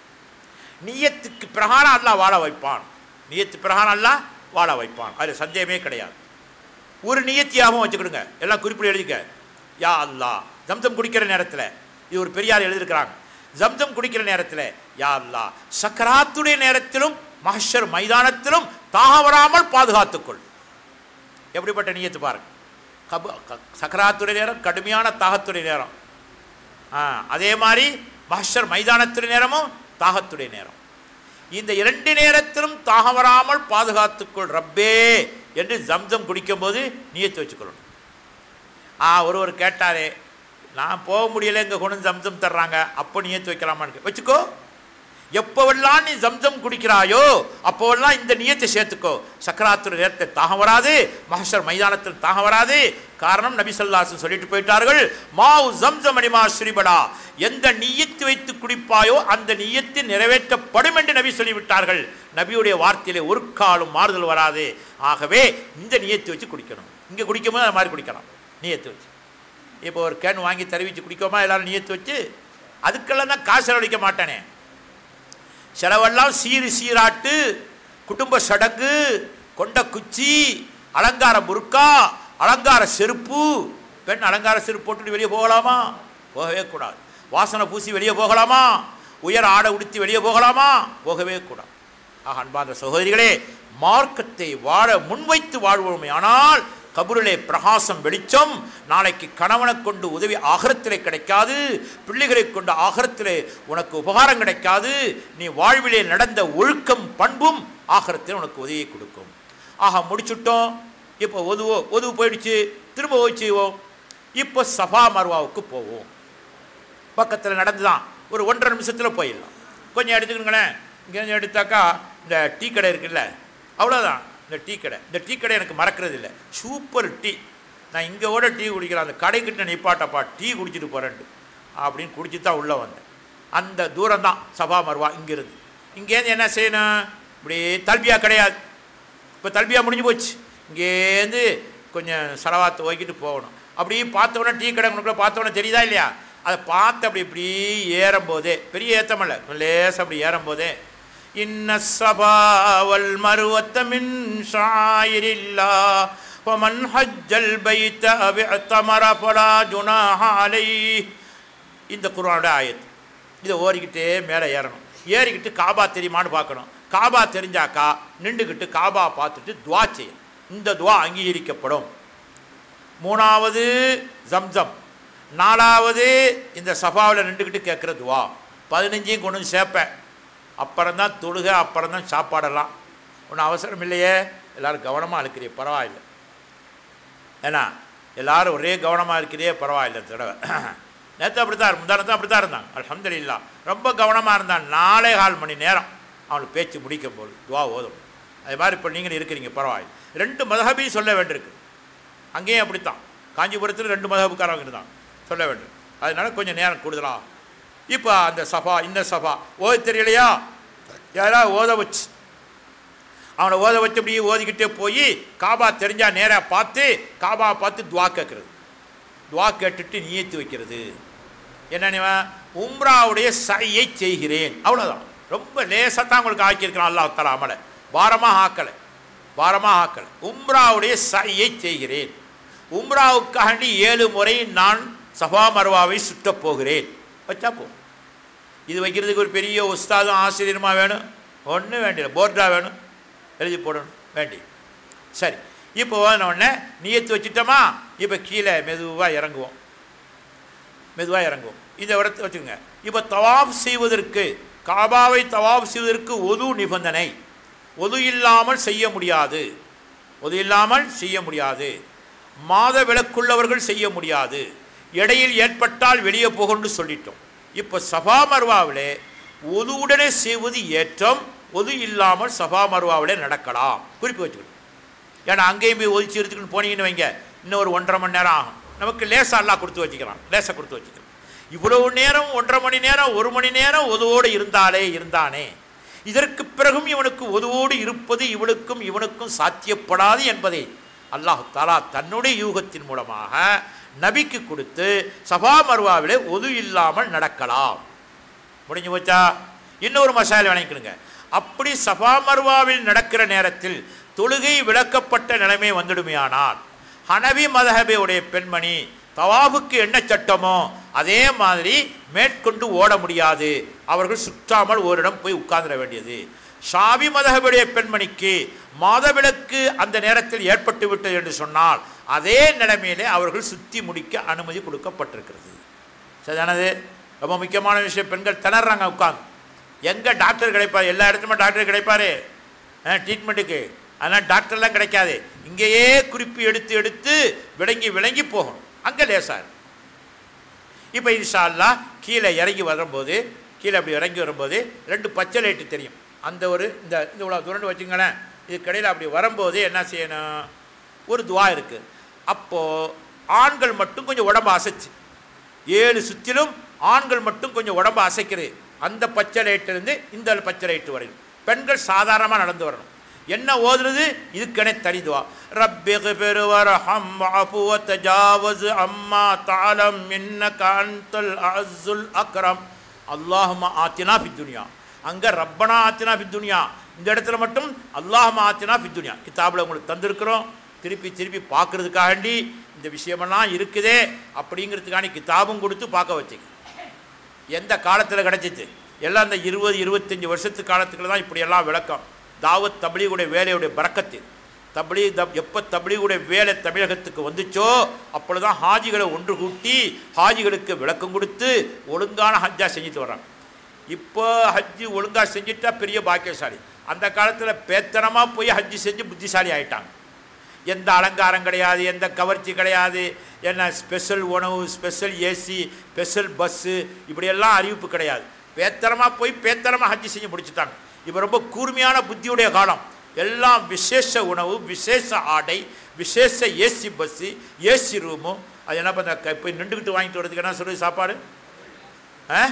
நியத்துக்கு பிரகாரம் அல்லாஹ் வாழ வைப்பான் நியத்து பிரகாரம் அல்லாஹ் வாழ வைப்பான் அதில் சந்தேகமே கிடையாது ஒரு நியத்தியாகவும் வச்சுக்கிடுங்க எல்லாம் குறிப்பிட எழுதிக்க யா அல்லாஹ் ஜம்சம் குடிக்கிற நேரத்தில் இது ஒரு பெரியார் எழுதியிருக்கிறாங்க ஜம்சம் குடிக்கிற நேரத்தில் யா அல்லாஹ் சக்கராத்துடைய நேரத்திலும் மஹஷர் மைதானத்திலும் தாக வராமல் பாதுகாத்துக்கொள் எப்படிப்பட்ட நியத்து பாருங்க கபு க- சக்கராத்துடைய நேரம் கடுமையான தாகத்துடைய நேரம் ஆ, அதே மாதிரி மஹஷர் மைதானத்துடைய நேரமும் தாகத்துடைய நேரம் இந்த இரண்டு நேரத்திலும் தாகம் வராமல் பாதுகாத்துக்கொள் ரப்பே என்று ஜம்சம் குடிக்கும்போது நியத்து வச்சுக்கொள்ளணும் ஆ ஒருவர் கேட்டாரே நான் போக முடியல இங்கே கொண்டு வந்து ஜம்சம் தர்றாங்க அப்போ நியத்து வைக்கலாமான்னு கே- வச்சுக்கோ எப்போவெல்லாம் நீ ஜம்சம் குடிக்கிறாயோ அப்போவெல்லாம் இந்த நியத்தை சேர்த்துக்கோ சக்கராத்துடைய நேரத்தை தாகம் வராது மஹஷர் மைதானத்தில் தாகம் வராது காரணம் நபி ஸல்லல்லாஹு சொல்லிட்டு போயிட்டார்கள் மாவு ஜம்சம் அனிமா ஸ்ரீபடா எந்த நியத்து வைத்து குடிப்பாயோ அந்த நியத்து நிறைவேற்றப்படும் என்று நபி சொல்லிவிட்டார்கள் நபியுடைய வார்த்தையிலே ஒரு காலும் மாறுதல் வராது ஆகவே இந்த நியத்து வச்சு குடிக்கணும் இங்கே குடிக்கும்போது அது மாதிரி குடிக்கலாம் நியத்து வச்சு இப்போ ஒரு கேன் வாங்கி தருவிச்சு குடிக்கோமா எல்லாரும் நியத்து வச்சு அதுக்கெல்லாம் தான் காசு செலவழிக்க மாட்டானே செலவெல்லாம் சீரு சீராட்டு குடும்ப சடங்கு கொண்ட குச்சி அலங்கார புர்கா அலங்கார செருப்பு பெண் அலங்கார செருப்பு போட்டுட்டு வெளியே போகலாமா போகவே கூடாது வாசனை பூசி வெளியே போகலாமா உயர் ஆடை உடுத்தி வெளியே போகலாமா போகவே கூடாது ஆக அன்பார்ந்த சகோதரிகளே மார்க்கத்தை வாழ முன்வைத்து வாழ்வோமே ஆனால் கபூரிலே பிரகாசம் வெளிச்சம் நாளைக்கு கணவனை கொண்டு உதவி ஆகரத்திலே கிடைக்காது பிள்ளைகளை கொண்டு ஆகரத்திலே உனக்கு உபகாரம் கிடைக்காது நீ வாழ்விலே நடந்த ஒழுக்கம் பண்பும் ஆகரத்தில் உனக்கு உதவியை கொடுக்கும் ஆக முடிச்சுட்டோம் இப்போ ஒதுவோ ஒதுவு போயிடுச்சு திரும்ப ஓய் செய்வோம் இப்போ சஃபா மர்வாவுக்கு போவோம் பக்கத்தில் நடந்து தான் ஒரு ஒன்றரை நிமிஷத்தில் போயிடலாம் கொஞ்சம் எடுத்துக்கணுங்களேன் இங்கே கொஞ்சம் எடுத்தாக்கா இந்த டீ கடை இருக்குல்ல அவ்வளோதான் இந்த டீ கடை இந்த டீ கடை எனக்கு மறக்கிறது இல்லை சூப்பர் டீ நான் இங்கே கூட டீ குடிக்கிறேன் அந்த கடைக்கிட்ட நிப்பாட்டப்பா டீ குடிச்சிட்டு போகிறேன்ட்டு அப்படின்னு குடிச்சிட்டு தான் உள்ளே வந்தேன் அந்த தூரம் தான் சபா மருவா இங்கேருந்து இங்கேருந்து என்ன செய்யணும் இப்படி தல்பியா கிடையாது இப்போ தல்பியா முடிஞ்சு போச்சு இங்கேருந்து கொஞ்சம் செலவாத்து ஓக்கிட்டு போகணும் அப்படி பார்த்தோன்னே டீ கடை உனக்குள்ள பார்த்தோன்னே தெரியுதா இல்லையா அதை பார்த்து அப்படி இப்படி ஏறும்போதே பெரிய ஏத்தமல்ல லேசாக அப்படி ஏறும்போதே இன்ன சபாவல் மருவத்த மின் ஷாயிரில்லா ومن حج البيت أو اعتمر فلا جناح عليه இந்த குர்ஆனோட ஆயத்து இதை ஓடிக்கிட்டே மேலே ஏறணும் ஏறிக்கிட்டு காபா தெரியுமான்னு பார்க்கணும் காபா தெரிஞ்சாக்கா நின்றுக்கிட்டு காபா பார்த்துட்டு துவா செய்யணும் இந்த துவா அங்கீகரிக்கப்படும் மூணாவது ஜம்சம் நாலாவது இந்த சஃபாவில் நின்றுக்கிட்டு கேட்குற துவா பதினஞ்சையும் கொண்டு வந்து சேர்ப்பேன் அப்புறம்தான் தொழுக அப்புறம்தான் சாப்பாடெல்லாம் ஒன்றும் அவசரம் இல்லையே எல்லோரும் கவனமாக இருக்கிறீ பரவாயில்லை ஏன்னா எல்லாரும் ஒரே கவனமாக இருக்கிறதே பரவாயில்ல இந்த தடவை நேற்று அப்படி தான் முந்தானத்தான் அப்படி தான் இருந்தாங்க அல்ஹம்துலில்லா ரொம்ப கவனமாக இருந்தான் நாலே கால் மணி நேரம் அவனுக்கு பேச்சு முடிக்கும் போது துவா ஓதும் அது மாதிரி இப்போ நீங்கள் இருக்கிறீங்க பரவாயில்லை ரெண்டு மதஹபையும் சொல்ல வேண்டியிருக்கு அங்கேயும் அப்படித்தான் காஞ்சிபுரத்தில் ரெண்டு மதஹபுக்காரங்க இருந்தாங்க சொல்ல வேண்டும் அதனால கொஞ்சம் நேரம் கூடுதலா இப்போ அந்த சபா இந்த சபா ஓத தெரியலையா யாராவது ஓத வச்சு அவனை ஓத வச்சு அப்படியே ஓதிக்கிட்டே போய் காபா தெரிஞ்சா நேராக பார்த்து காபா பார்த்து துவா கேட்கறது துவா கேட்டுட்டு நியத்து வைக்கிறது என்னன்னு உம்ராவுடைய சையை செய்கிறேன் அவ்வளோதான் ரொம்ப லேசாக தான் உங்களுக்கு ஆக்கியிருக்கிறான் அல்லாஹ் தலா அமலை பாரமாக ஆக்கலை பாரமாக ஆக்கலை உம்ராவுடைய சையை செய்கிறேன் உம்ராவுக்காண்டி ஏழு முறை நான் சபா மர்வாவை சுற்றப் போகிறேன் வச்சா போ இது வைக்கிறதுக்கு ஒரு பெரிய உஸ்தாதும் ஆசிரியருமா வேணும் ஒன்றும் வேண்டிய போர்டா வேணும் எழுதி போடணும் வேண்டி சரி இப்போ உடனே நியத்து வச்சுட்டோமா இப்போ கீழே மெதுவாக இறங்குவோம் மெதுவாக இறங்குவோம் இந்த இடத்த வச்சுக்கோங்க இப்போ தவாப் செய்வதற்கு காபாவை தவாப் செய்வதற்கு ஒது நிபந்தனை ஒது இல்லாமல் செய்ய முடியாது ஒது இல்லாமல் செய்ய முடியாது மாத விளக்குள்ளவர்கள் செய்ய முடியாது இடையில் ஏற்பட்டால் வெளியே போகணும்னு சொல்லிட்டோம் இப்போ சபா மர்வாவிலே ஒதுவுடனே செய்வது ஏற்றம் ஒது இல்லாமல் சபா மர்வாவிலே நடக்கலாம் குறிப்பு வச்சுக்கணும் ஏன்னா அங்கேயும் போய் ஒதுச்சி எடுத்துக்கிட்டு போனீங்கன்னு வைங்க இன்னும் ஒரு ஒன்றரை மணி நேரம் ஆகும் நமக்கு லேசாக எல்லாம் கொடுத்து வச்சுக்கிறான் லேசாக கொடுத்து வச்சுக்கிறான் இவ்வளவு நேரம் ஒன்றரை மணி நேரம் ஒரு மணி நேரம் ஒதுவோடு இருந்தாலே இருந்தானே இதற்கு பிறகும் இவனுக்கு ஒதுவோடு இருப்பது இவனுக்கும் இவனுக்கும் சாத்தியப்படாது என்பதை அல்லாஹ் தாலா தன்னுடைய யூகத்தின் மூலமாக நபிக்கு கொடுத்து சபா மர்வாவிலே ஒது இல்லாமல் நடக்கலாம் முடிஞ்சு போச்சா இன்னொரு மசால் வணங்கிக்கணுங்க அப்படி சபா மர்வாவில் நடக்கிற நேரத்தில் தொழுகை விளக்கப்பட்ட நிலைமை வந்துடுமையானால் ஹனவி மதஹபே உடைய பெண்மணி தவாபுக்கு என்ன சட்டமோ அதே மாதிரி மேற்கொண்டு ஓட முடியாது அவர்கள் சுற்றாமல் ஓரிடம் போய் உட்கார்ந்துட வேண்டியது ஷாபி மதஹபுடைய பெண்மணிக்கு மாதவிலக்கு அந்த நேரத்தில் ஏற்பட்டு விட்டது என்று சொன்னால் அதே நிலைமையிலே அவர்கள் சுற்றி முடிக்க அனுமதி கொடுக்கப்பட்டிருக்கிறது சரியானது ரொம்ப முக்கியமான விஷயம் பெண்கள் திணறாங்க உட்காந்து எங்கே டாக்டர் கிடைப்பார் எல்லா இடத்துலையுமே டாக்டர் கிடைப்பாரு ட்ரீட்மெண்ட்டுக்கு அதனால் டாக்டர்லாம் கிடைக்காது இங்கேயே குறிப்பு எடுத்து எடுத்து விளங்கி விளங்கி போகணும் அங்கே லேசார் இப்போ இன்ஷா அல்லாஹ் கீழே இறங்கி வரும்போது கீழே அப்படி இறங்கி வரும்போது ரெண்டு பச்சை லைட்டு தெரியும் அந்த ஒரு இந்த இந்த இவ்வளோ துரண்டு வச்சுங்களேன் இது கடையில் அப்படி வரும்போது என்ன செய்யணும் ஒரு துவா இருக்குது அப்போது ஆண்கள் மட்டும் கொஞ்சம் உடம்பு அசைச்சு ஏழு சுற்றிலும் ஆண்கள் மட்டும் கொஞ்சம் உடம்பு அசைக்கிறது அந்த பச்சை லைட்டிலிருந்து இந்த பச்சை லைட்டு வரையும் பெண்கள் சாதாரணமாக நடந்து வரணும் என்ன ஓதுறது இதுக்கென தனிதுவா ரப்பி பெருவரஹம் அபுவ தஜாவஸ் அம்மா தாலம் இன்னக அன்தல் அஸ்ஸுல் அக்ரம் அல்லாஹும ஆத்தினா ஃபி துனியா அங்கே ரப்பனா ஆத்தினா ஃபி துனியா இந்த இடத்துல மட்டும் அல்லாஹும ஆத்தினா ஃபி துனியா கிதாபில் உங்களுக்கு தந்திருக்கிறோம் திருப்பி திருப்பி பார்க்கறதுக்காண்டி இந்த விஷயமெல்லாம் இருக்குதே அப்படிங்கிறதுக்காண்டி கிதாபும் கொடுத்து பார்க்க வச்சுங்க எந்த காலத்தில் கிடச்சிச்சு எல்லாம் இந்த இருபது இருபத்தஞ்சி வருஷத்து காலத்துக்குள்ள தான் இப்படியெல்லாம் விளக்கம் தாவத் தபிலீகுடைய வேலையுடைய பறக்கத்து தபிலி தப் எப்போ தபிலீகுடைய வேலை தமிழகத்துக்கு வந்துச்சோ அப்பொழுதுதான் ஹாஜிகளை ஒன்று கூட்டி ஹாஜிகளுக்கு விளக்கம் கொடுத்து ஒழுங்கான ஹஜ்ஜா செஞ்சுட்டு வர்றாங்க இப்போ ஹஜ்ஜு ஒழுங்காக செஞ்சுட்டா பெரிய பாக்கியசாலி அந்த காலத்தில் பேத்தனமாக போய் ஹஜ்ஜு செஞ்சு புத்திசாலி ஆயிட்டாங்க எந்த அலங்காரம் கிடையாது எந்த கவர்ச்சி கிடையாது என்ன ஸ்பெஷல் உணவு ஸ்பெஷல் ஏசி ஸ்பெஷல் பஸ்ஸு இப்படியெல்லாம் அறிவிப்பு கிடையாது பேத்தரமாக போய் பேத்தரமாக ஹஜ்ஜி செஞ்சு முடிச்சுட்டாங்க இப்போ ரொம்ப கூர்மையான புத்தியுடைய காலம் எல்லாம் விசேஷ உணவு விசேஷ ஆடை விசேஷ ஏசி பஸ்ஸு ஏசி ரூமு அது என்ன பண்ண போய் நின்றுக்கிட்டு வாங்கிட்டு வரதுக்கு என்ன சொல்லுது சாப்பாடு ஆ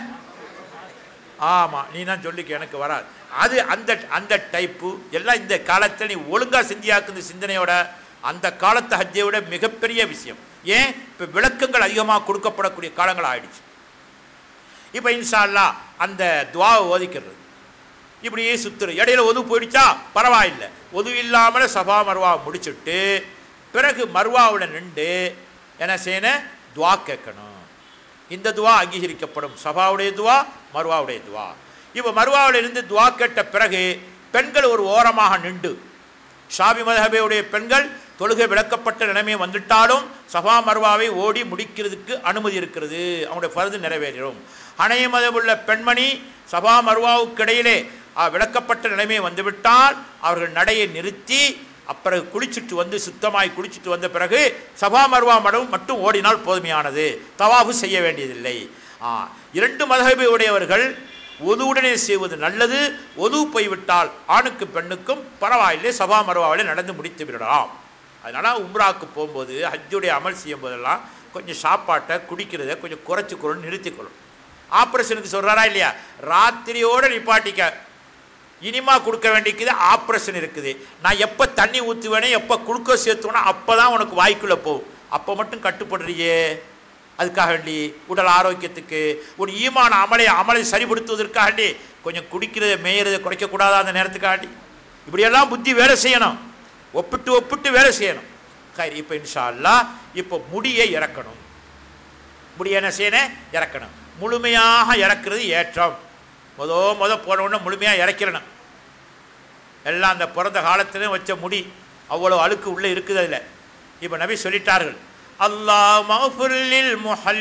ஆமாம் நீ தான் சொல்லிக்க எனக்கு வராது அது அந்த அந்த டைப்பு எல்லாம் இந்த காலத்தில் நீ ஒழுங்காக சிந்தியாக்குந்த சிந்தனையோட அந்த காலத்து ஹஜ்ஜை விட மிகப்பெரிய விஷயம் ஏன் இப்போ விளக்கங்கள் அதிகமாக கொடுக்கப்படக்கூடிய காலங்கள் ஆயிடுச்சு இப்போ இன்ஷா அல்லாஹ் அந்த துவாவை ஓதிக்கிறது இப்படியே சுத்துரு இடையில ஒது போயிடுச்சா பரவாயில்லை ஒது இல்லாமல் சபா மர்வா முடிச்சுட்டு பிறகு மர்வாவில் நின்று என்ன செய்யணும் துவா கேட்கணும் இந்த துவா அங்கீகரிக்கப்படும் சபாவுடைய துவா மர்வாவுடைய துவா இப்போ மர்வாவில் இருந்து துவா கேட்ட பிறகு பெண்கள் ஒரு ஓரமாக நின்று ஷாபி மதஹபையுடைய பெண்கள் தொழுகை விளக்கப்பட்ட நிலைமை வந்துட்டாலும் சபா மர்வாவை ஓடி முடிக்கிறதுக்கு அனுமதி இருக்கிறது அவங்களுடைய ஃபர்து நிறைவேறும் அணைய மதமுள்ள பெண்மணி சபா மர்வாவுக்கு இடையிலே ஆ, விளக்கப்பட்ட நிலைமை வந்துவிட்டால் அவர்கள் நடையை நிறுத்தி அப்பிறகு குளிச்சுட்டு வந்து சுத்தமாய் குளிச்சுட்டு வந்த பிறகு சபா மர்வா மடம் மட்டும் ஓடினால் போதுமையானது தவாபு செய்ய வேண்டியதில்லை ஆ, இரண்டு மதகபை உடையவர்கள் ஒதுவுடனே செய்வது நல்லது ஒது போய்விட்டால் ஆணுக்கு பெண்ணுக்கும் பரவாயில்லை சபா மர்வாவிலே நடந்து முடித்து விடலாம் அதனால் உம்ராவுக்கு போகும்போது ஹஜ்ஜுடைய அமல் செய்யும் போதெல்லாம் கொஞ்சம் சாப்பாட்டை குடிக்கிறத கொஞ்சம் குறைச்சிக்கொள்ளணும் நிறுத்திக்கொள்ளும் ஆப்ரேஷனுக்கு சொல்கிறாரா இல்லையா ராத்திரியோடு நிப்பாட்டிக்க இனிமா கொடுக்க வேண்டியது ஆப்ரேஷன் இருக்குது நான் எப்போ தண்ணி ஊற்றுவேனே எப்போ குளுக்கோஸ் சேர்த்துவேனோ அப்போ தான் உனக்கு வாய்க்குள்ளே போகும் அப்போ மட்டும் கட்டுப்படுறியே அதுக்காக வேண்டி உடல் ஆரோக்கியத்துக்கு ஒரு ஈமான அமலை அமலை சரிப்படுத்துவதற்காக வேண்டி கொஞ்சம் குடிக்கிறத மேயறதை குறைக்கக்கூடாதா அந்த நேரத்துக்காண்டி இப்படியெல்லாம் புத்தி வேலை செய்யணும் ஒப்பிட்டு ஒப்பிட்டு வேலை செய்யணும் சரி இப்போ இன்ஷா அல்லாஹ் இப்போ முடியை இறக்கணும் முடியை என்ன செய்யணும் இறக்கணும் முழுமையாக இறக்குறது ஏற்றம் முத முத போன உடனே முழுமையாக இறக்கிறணும் எல்லாம் அந்த பிறந்த காலத்துல வச்ச முடி அவ்வளோ அழுக்கு உள்ளே இருக்குது அதில் இப்போ நபி சொல்லிட்டார்கள் அல்லாஹ் மஃபுல்லில்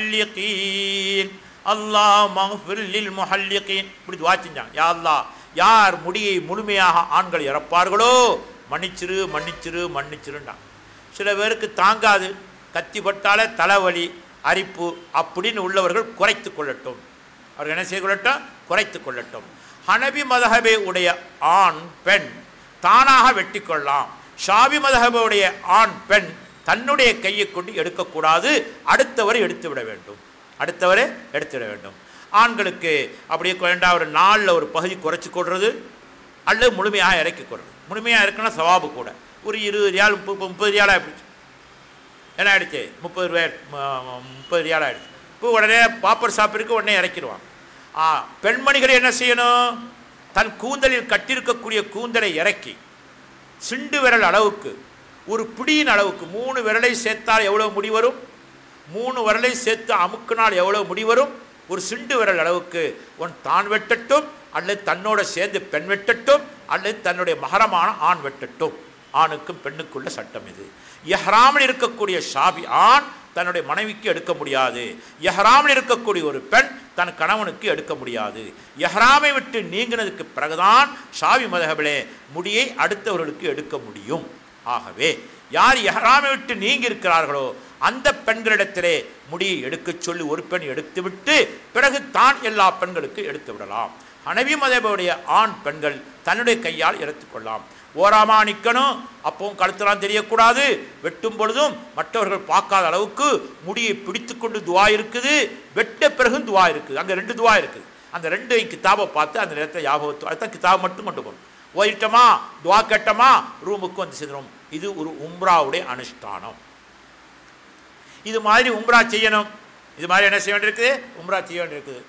முஹல்லிகீன் அல்லாஹ் மஃபுல்லில் முஹல்லிகீன் இப்படி துவா செஞ்சாங்க யா அல்லாஹ் யார் முடியை முழுமையாக ஆண்கள் இறப்பார்களோ மன்னிச்சிரு மன்னிச்சிரு மன்னிச்சிருண்டான் சில பேருக்கு தாங்காது கத்தி பட்டாலே தலைவலி அரிப்பு அப்படின்னு உள்ளவர்கள் குறைத்து கொள்ளட்டும் அவர்கள் என்ன செய்ய கொள்ளட்டும் குறைத்து கொள்ளட்டும் ஹனபி மதஹபே உடைய ஆண் பெண் தானாக வெட்டி கொள்ளலாம் ஷாபி மதஹபுடைய ஆண் பெண் தன்னுடைய கையை கொண்டு எடுக்கக்கூடாது அடுத்தவரை எடுத்து விட வேண்டும் அடுத்தவரை எடுத்து விட வேண்டும் ஆண்களுக்கு அப்படியே வேண்டாம் ஒரு நாளில் ஒரு பகுதி குறைச்சி கொள்வது அல்லது முழுமையாக இறக்கி கொள்வது முழுமையாக இருக்குன்னா சவாபு கூட ஒரு இருபது ரியால் முப்பது முப்பது ரியால் ஆகிடுச்சு என்ன ஆயிடுச்சு முப்பது ரூபாய் ம- ம- முப்பது ரியால் ஆயிடுச்சு இப்போ உடனே பாப்பர் சாப்பிற்கு உடனே இறக்கிடுவான் ஆ பெண்மணிகள் என்ன செய்யணும் தன் கூந்தலில் கட்டியிருக்கக்கூடிய கூந்தலை இறக்கி சிண்டு விரல் அளவுக்கு ஒரு பிடியின் அளவுக்கு மூணு விரலை சேர்த்தால் எவ்வளோ முடி வரும் மூணு விரலை சேர்த்து அமுக்கினால் எவ்வளோ முடி வரும் ஒரு சிண்டு விரல் அளவுக்கு ஒன் தான் வெட்டட்டும் அல்லது தன்னோட சேர்ந்து பெண் வெட்டட்டும் அல்லது தன்னுடைய மகரமான ஆண் வெட்டட்டும் ஆணுக்கும் பெண்ணுக்குள்ள சட்டம் இது எஹ்ராமில் இருக்கக்கூடிய ஷாபி ஆண் தன்னுடைய மனைவிக்கு எடுக்க முடியாது எஹ்ராமில் இருக்கக்கூடிய ஒரு பெண் தன் கணவனுக்கு எடுக்க முடியாது எஹ்ராமை விட்டு நீங்கினதுக்கு பிறகுதான் ஷாவி மதகபிலே முடியை அடுத்தவர்களுக்கு எடுக்க முடியும் ஆகவே யார் எஹ்ராமை விட்டு நீங்கி இருக்கிறார்களோ அந்த பெண்களிடத்திலே முடியை எடுக்கச் சொல்லி ஒரு பெண் எடுத்துவிட்டு பிறகு தான் எல்லா பெண்களுக்கு எடுத்து விடலாம் ஹனவி மதபுடைய ஆண் பெண்கள் தன்னுடைய கையால் எடுத்துக்கொள்ளலாம் ஓராமா நிற்கணும் அப்பவும் கழுத்தெல்லாம் தெரியக்கூடாது வெட்டும் பொழுதும் மற்றவர்கள் பார்க்காத அளவுக்கு முடியை பிடித்து கொண்டு துவா இருக்குது வெட்ட பிறகும் துவா இருக்குது அங்கே ரெண்டு துவா இருக்குது அந்த ரெண்டு கிதாபை பார்த்து அந்த நேரத்தை ஞாபகத்து அதுதான் கிதாப் மட்டும் கொண்டு போகணும் ஓதிட்டோமா துவா கேட்டோமா ரூமுக்கு வந்து சேர்ந்துடும் இது ஒரு உம்ராவுடைய அனுஷ்டானம் இது மாதிரி உம்ரா செய்யணும் இது மாதிரி என்ன செய்ய வேண்டியிருக்குது உம்ரா செய்ய வேண்டியிருக்குது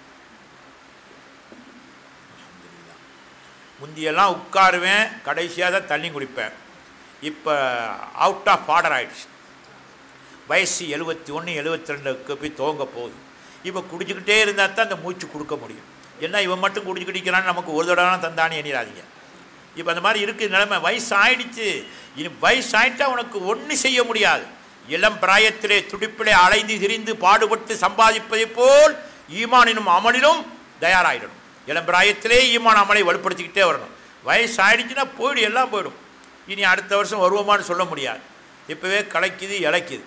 முந்தியெல்லாம் உட்காருவேன் கடைசியாக தான் தண்ணி குடிப்பேன் இப்போ அவுட் ஆஃப் ஆர்டர் ஆயிடுச்சு வயசு எழுபத்தி ஒன்று எழுபத்தி ரெண்டுக்கு போய் துவங்க போகுது இப்போ குடிச்சுக்கிட்டே இருந்தால் தான் அந்த மூச்சு கொடுக்க முடியும் என்ன இவன் மட்டும் குடிச்சுக்கிட்டு இருக்கிறான்னு நமக்கு ஒரு தடவை தந்தானே எண்ணிடாதீங்க இப்போ அந்த மாதிரி இருக்குது நிலைமை வயசு ஆயிடுச்சு இனி வயசு ஆயிட்டா உனக்கு ஒன்றும் செய்ய முடியாது இளம் பிராயத்திலே துடிப்பிலே அலைந்து திரிந்து பாடுபட்டு சம்பாதிப்பதைப் போல் ஈமானினும் அமலிலும் தயாராகிடணும் இளம் பிராயத்திலே ஈமான் அமலை வலுப்படுத்திக்கிட்டே வரணும் வயசு ஆயிடுச்சுன்னா போயிடும் எல்லாம் போயிடும் இனி அடுத்த வருஷம் வருவோமான்னு சொல்ல முடியாது இப்போவே கலைக்குது இழைக்குது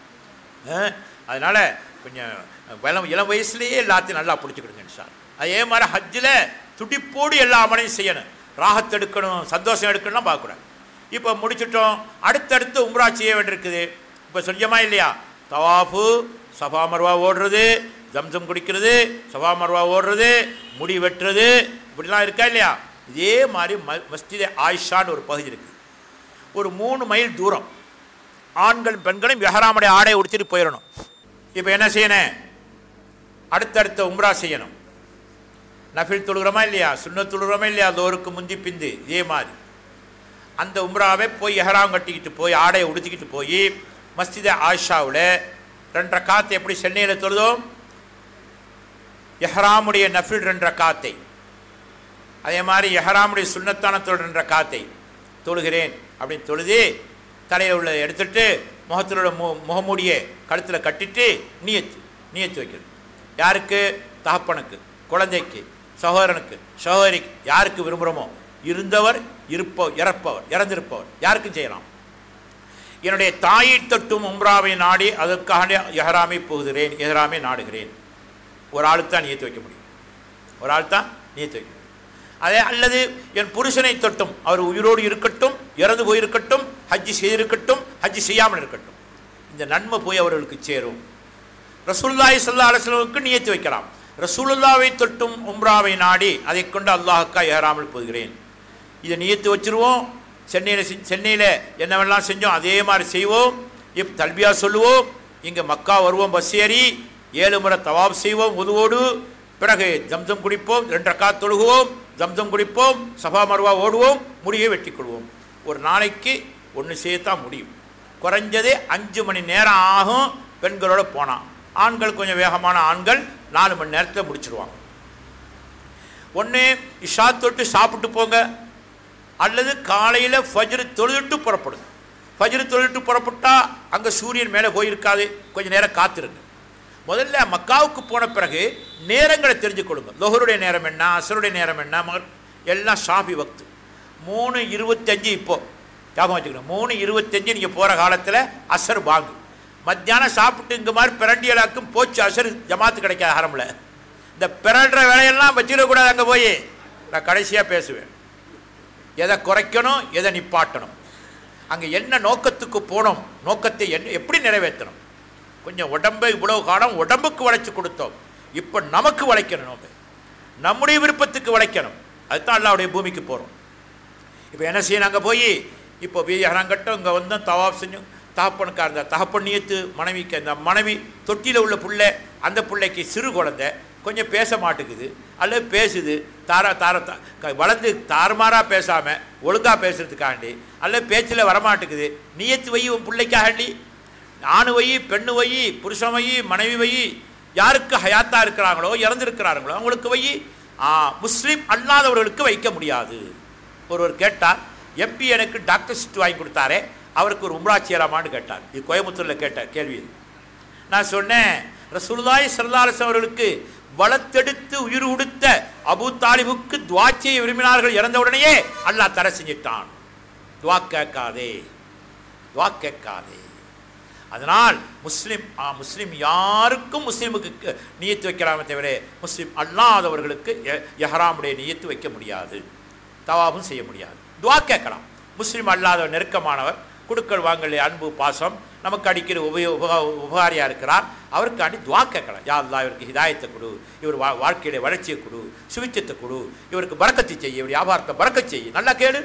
அதனால் கொஞ்சம் இளம் இளம் வயசுலேயே எல்லாத்தையும் நல்லா பிடிச்சிக்கிடுங்க சார் அதே மாதிரி ஹஜ்ஜில் துடிப்போடு எல்லா அமலையும் செய்யணும் ராகத்தை எடுக்கணும் சந்தோஷம் எடுக்கணும்லாம் பார்க்கக்கூடாது இப்போ முடிச்சிட்டோம் அடுத்தடுத்து உம்ரா செய்ய வேண்டியிருக்குது இப்போ செஞ்சோமா இல்லையா தவாஃபு சஃபா மர்வா ஓடுறது ஜம்சம் குடிக்கிறது சஃபா மர்வா ஓடுறது முடி வெட்டுறது இப்படிலாம் இருக்கா இல்லையா இதே மாதிரி ம மஸ்ஜிதே ஆயிஷான்னு ஒரு பகுதி இருக்குது ஒரு மூணு மைல் தூரம் ஆண்கள் பெண்களும் எஹராமுடைய ஆடை உடுத்திட்டு போயிடணும் இப்போ என்ன செய்யணும் அடுத்தடுத்த உம்ரா செய்யணும் நஃபில் தொழுகிறோமா இல்லையா சுண்ண தொழுகிறோமா இல்லையா தோருக்கு முந்தி பிந்து இதே மாதிரி அந்த உம்ராவை போய் எஹராம் கட்டிக்கிட்டு போய் ஆடையை உடுத்திக்கிட்டு போய் மஸ்ஜித ஆயிஷாவில் ரெண்டரை காத்து எப்படி சென்னையில் தொழுதோம் எஹராமுடைய நஃபில் ரெண்டரை காத்தை அதே மாதிரி எஹராமுடைய சுண்ணத்தான தொழு ரெண்டரை காத்தை தொழுகிறேன் அப்படின்னு தொழுது தலையில் உள்ள எடுத்துட்டு முகத்தில் உள்ள மு முகமூடியை கழுத்தில் கட்டிட்டு நீயத்து நீயத்து வைக்கிறது யாருக்கு தகப்பனுக்கு குழந்தைக்கு சகோதரனுக்கு சகோதரிக்கு யாருக்கு விரும்புகிறோமோ இருந்தவர் இருப்ப இறப்பவர் இறந்திருப்பவர் யாருக்கும் செய்யலாம் என்னுடைய தாயை தொட்டும் உம்ராவை நாடி அதற்காக எஹராமை போகுகிறேன் எஹராமை நாடுகிறேன் ஒரு ஆளுக்கு தான் நியத்து வைக்க முடியும் ஒரு ஆள் தான் நியத்து வைக்க முடியும் அதே அல்லது என் புருஷனை தொட்டும் அவர் உயிரோடு இருக்கட்டும் இறந்து போயிருக்கட்டும் ஹஜ்ஜி செய்திருக்கட்டும் ஹஜ்ஜி செய்யாமல் இருக்கட்டும் இந்த நன்மை போய் அவர்களுக்கு சேரும் ரசூல்லாய் சல்லா அலுவலுக்கு நியத்து வைக்கலாம் ரசூலுல்லாவை தொட்டும் உம்ராவை நாடி அதை கொண்டு அல்லாஹுக்கா ஏறாமல் போகிறேன் இதை நியத்து வச்சிருவோம் சென்னையில் சென்னையில் என்னவெல்லாம் செஞ்சோம் அதே மாதிரி செய்வோம் இப் தல்பியா சொல்லுவோம் இங்கே மக்கா வருவோம் பஸ் ஏறி ஏழு முறை தவாப் செய்வோம் உதுவோடு பிறகு ஜம்சம் குடிப்போம் ரெண்டு ரக்கா தொழுகுவோம் ஜம்சம் குடிப்போம் சபா மருவா ஓடுவோம் முடியை வெட்டி கொள்வோம் ஒரு நாளைக்கு ஒன்று செய்யத்தான் முடியும் குறைஞ்சதே அஞ்சு மணி நேரம் ஆகும் பெண்களோட போனான் ஆண்கள் கொஞ்சம் வேகமான ஆண்கள் நாலு மணி நேரத்தில் முடிச்சிருவாங்க ஒன்று இஷா தொட்டு சாப்பிட்டு போங்க அல்லது காலையில் ஃபஜ்ரு தொழுதுட்டு புறப்படுங்க ஃபஜ்ரு தொழுதுட்டு புறப்பட்டா அங்கே சூரியன் மேலே போயிருக்காது கொஞ்சம் நேரம் காத்திருங்க முதல்ல மக்காவுக்கு போன பிறகு நேரங்களை தெரிஞ்சு கொடுங்க லொஹருடைய நேரம் என்ன அசருடைய நேரம் என்ன மகர் எல்லாம் ஷாஃபி வக்து மூணு இருபத்தஞ்சு இப்போ ஞாபகம் வச்சுக்கணும் மூணு இருபத்தஞ்சு நீங்கள் போகிற காலத்தில் அசர் வாங்கு மத்தியானம் சாப்பிட்டு இங்கே மாதிரி பிரண்டியலாக்கும் போச்சு அசர் ஜமாத்து கிடைக்காது ஹரமில் இந்த பிறல்ற வேலையெல்லாம் வச்சிடக்கூடாது அங்கே போய் நான் கடைசியாக பேசுவேன் எதை குறைக்கணும் எதை நிப்பாட்டணும் அங்கே என்ன நோக்கத்துக்கு போனோம் நோக்கத்தை என்ன எப்படி நிறைவேற்றணும் கொஞ்சம் உடம்பை இவ்வளவு காலம் உடம்புக்கு வளைச்சு கொடுத்தோம் இப்போ நமக்கு வளைக்கணும் நம்ம நம்முடைய விருப்பத்துக்கு வளைக்கணும் அதுதான் அல்லாவுடைய பூமிக்கு போகிறோம் இப்போ என்ன செய்யணும் அங்கே போய் இப்போ வீரங்கட்டம் இங்கே வந்து தவாப் செஞ்சோம் தகப்பனுக்கா இருந்த தகப்பன் நியத்து மனைவிக்கு அந்த மனைவி தொட்டியில் உள்ள புள்ளை அந்த பிள்ளைக்கு சிறு குழந்தை கொஞ்சம் பேச மாட்டேங்குது அல்லது பேசுது தாரா தார தா- க- வளர்ந்து தாறுமாறாக பேசாமல் ஒழுங்காக பேசுறதுக்காண்டி அல்லது பேச்சில் வரமாட்டேங்குது நியத்து வை உன் பிள்ளைக்காண்டி ஆணு வை பெண்ணு வை புருஷன் வை மனைவி வை யாருக்கு ஹயாத்தா இருக்கிறாங்களோ இறந்துருக்கிறாங்களோ அவங்களுக்கு வை ஆ, முஸ்லீம் அல்லாதவர்களுக்கு வைக்க முடியாது ஒருவர் கேட்டார் எம்பி எனக்கு டாக்டர் சீட் வாங்கி கொடுத்தாரே அவருக்கு ஒரு உம்ரா செய்யலாமான்னு கேட்டார் இது கோயம்புத்தூரில் கேட்ட கேள்வி இது நான் சொன்னேன் ரசூலுல்லாஹி ஸல்லல்லாஹு அலைஹி அவர்களுக்கு வளர்த்தெடுத்து உயிர் உடுத்த அபூ தாலிபுக்கு துவா செய்ய விரும்பினார்கள் இறந்த உடனேயே அல்லாஹ் தடை செஞ்சிட்டான் துவா கேட்காதே துவா கேட்காதே அதனால் முஸ்லிம் ஆ, முஸ்லிம் யாருக்கும் முஸ்லிமுக்கு க- நியத்து வைக்கலாமே தவிர முஸ்லிம் அல்லாதவர்களுக்கு எ- எஹ்ராமுடைய நியத்து வைக்க முடியாது தவாபும் செய்ய முடியாது துவா கேட்கலாம் முஸ்லிம் அல்லாதவர் நெருக்கமானவர் குடுக்கல் வாங்கல் அன்பு பாசம் நமக்கு அடிக்கிற உபயோ உபகா உபகாரியாக இருக்கிறார் அவருக்காண்டி துவா கேட்கலாம் யா அல்லாஹ் இவருக்கு ஹிதாயத்தை கொடு இவர் வா வாழ்க்கையில வளர்ச்சியை கொடு சுவிச்சத்தை கொடு இவருக்கு பறக்கத்தை செய்ய இவர் வியாபாரத்தை பறக்கச் செய்ய நல்லா கேளு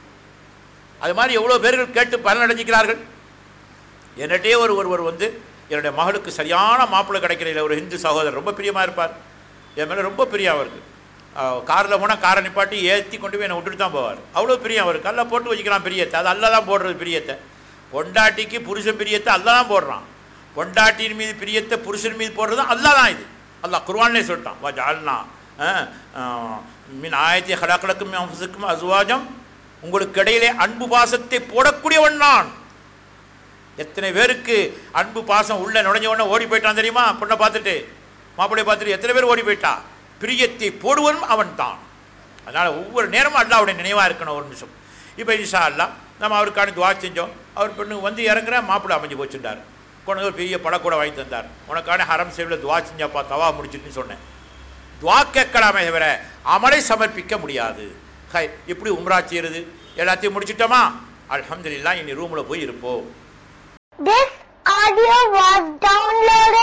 அது மாதிரி எவ்வளோ பேர்கள் கேட்டு பலனடைஞ்சிக்கிறார்கள் என்னட்டே ஒரு ஒருவர் வந்து என்னுடைய மகளுக்கு சரியான மாப்பிள்ளை கிடைக்கிற ஒரு ஹிந்து சகோதரர் ரொம்ப பிரியமாக இருப்பார் என் மேலே ரொம்ப பிரியம் அவருக்கு காரில் போனால் காரை நிப்பாட்டி ஏற்றி கொண்டு போய் என்னை விட்டுட்டு தான் போவார் அவ்வளோ பிரியம் அவருக்கு அல்ல போட்டு வச்சுக்கலாம் பிரியத்தை அது அல்ல தான் போடுறது பிரியத்தை பொண்டாட்டிக்கு புருஷன் பிரியத்தை அல்ல தான் போடுறான் பொண்டாட்டியின் மீது பிரியத்தை புருஷன் மீது போடுறது அல்ல தான் இது அல்லாஹ் குர்ஆன்லே சொல்லிட்டான் வா ஜால்னா மின் ஆயத்தி ஹலாக்கலக்கும் அம்சுக்கும் அசுவாஜம் உங்களுக்கு இடையிலே அன்பு பாசத்தை போடக்கூடியவன் நான் எத்தனை பேருக்கு அன்பு பாசம் உள்ள நுழைஞ்ச உடனே ஓடி போயிட்டான் தெரியுமா பொண்ணை பார்த்துட்டு மாப்பிள்ளையை பார்த்துட்டு எத்தனை பேர் ஓடி போயிட்டா பிரியத்தை போடுவனும் அவன் தான் அதனால் ஒவ்வொரு நேரமும் அல்லாவுடைய நினைவாக இருக்கணும் ஒரு நிமிஷம் இப்போ இன்ஷா அல்லா நம்ம அவருக்கான துவா செஞ்சோம் அவர் பெண்ணு வந்து இறங்குற மாப்பிள்ளை அமைஞ்சு போச்சுட்டார் கொண்டு வந்து ஒரு பெரிய பழக்கூட வாங்கி தந்தார் உனக்கான ஹரம் சேவில் துவா செஞ்சாப்பா தவா முடிச்சுட்டுன்னு சொன்னேன் துவா கேட்கலாமே தவிர அமலை சமர்ப்பிக்க முடியாது ஹை இப்படி உம்ரா செய்யறது எல்லாத்தையும் முடிச்சிட்டோமா அல்ஹம்துலில்லாஹ் இனி ரூமில் போய் இருப்போம் This audio was downloaded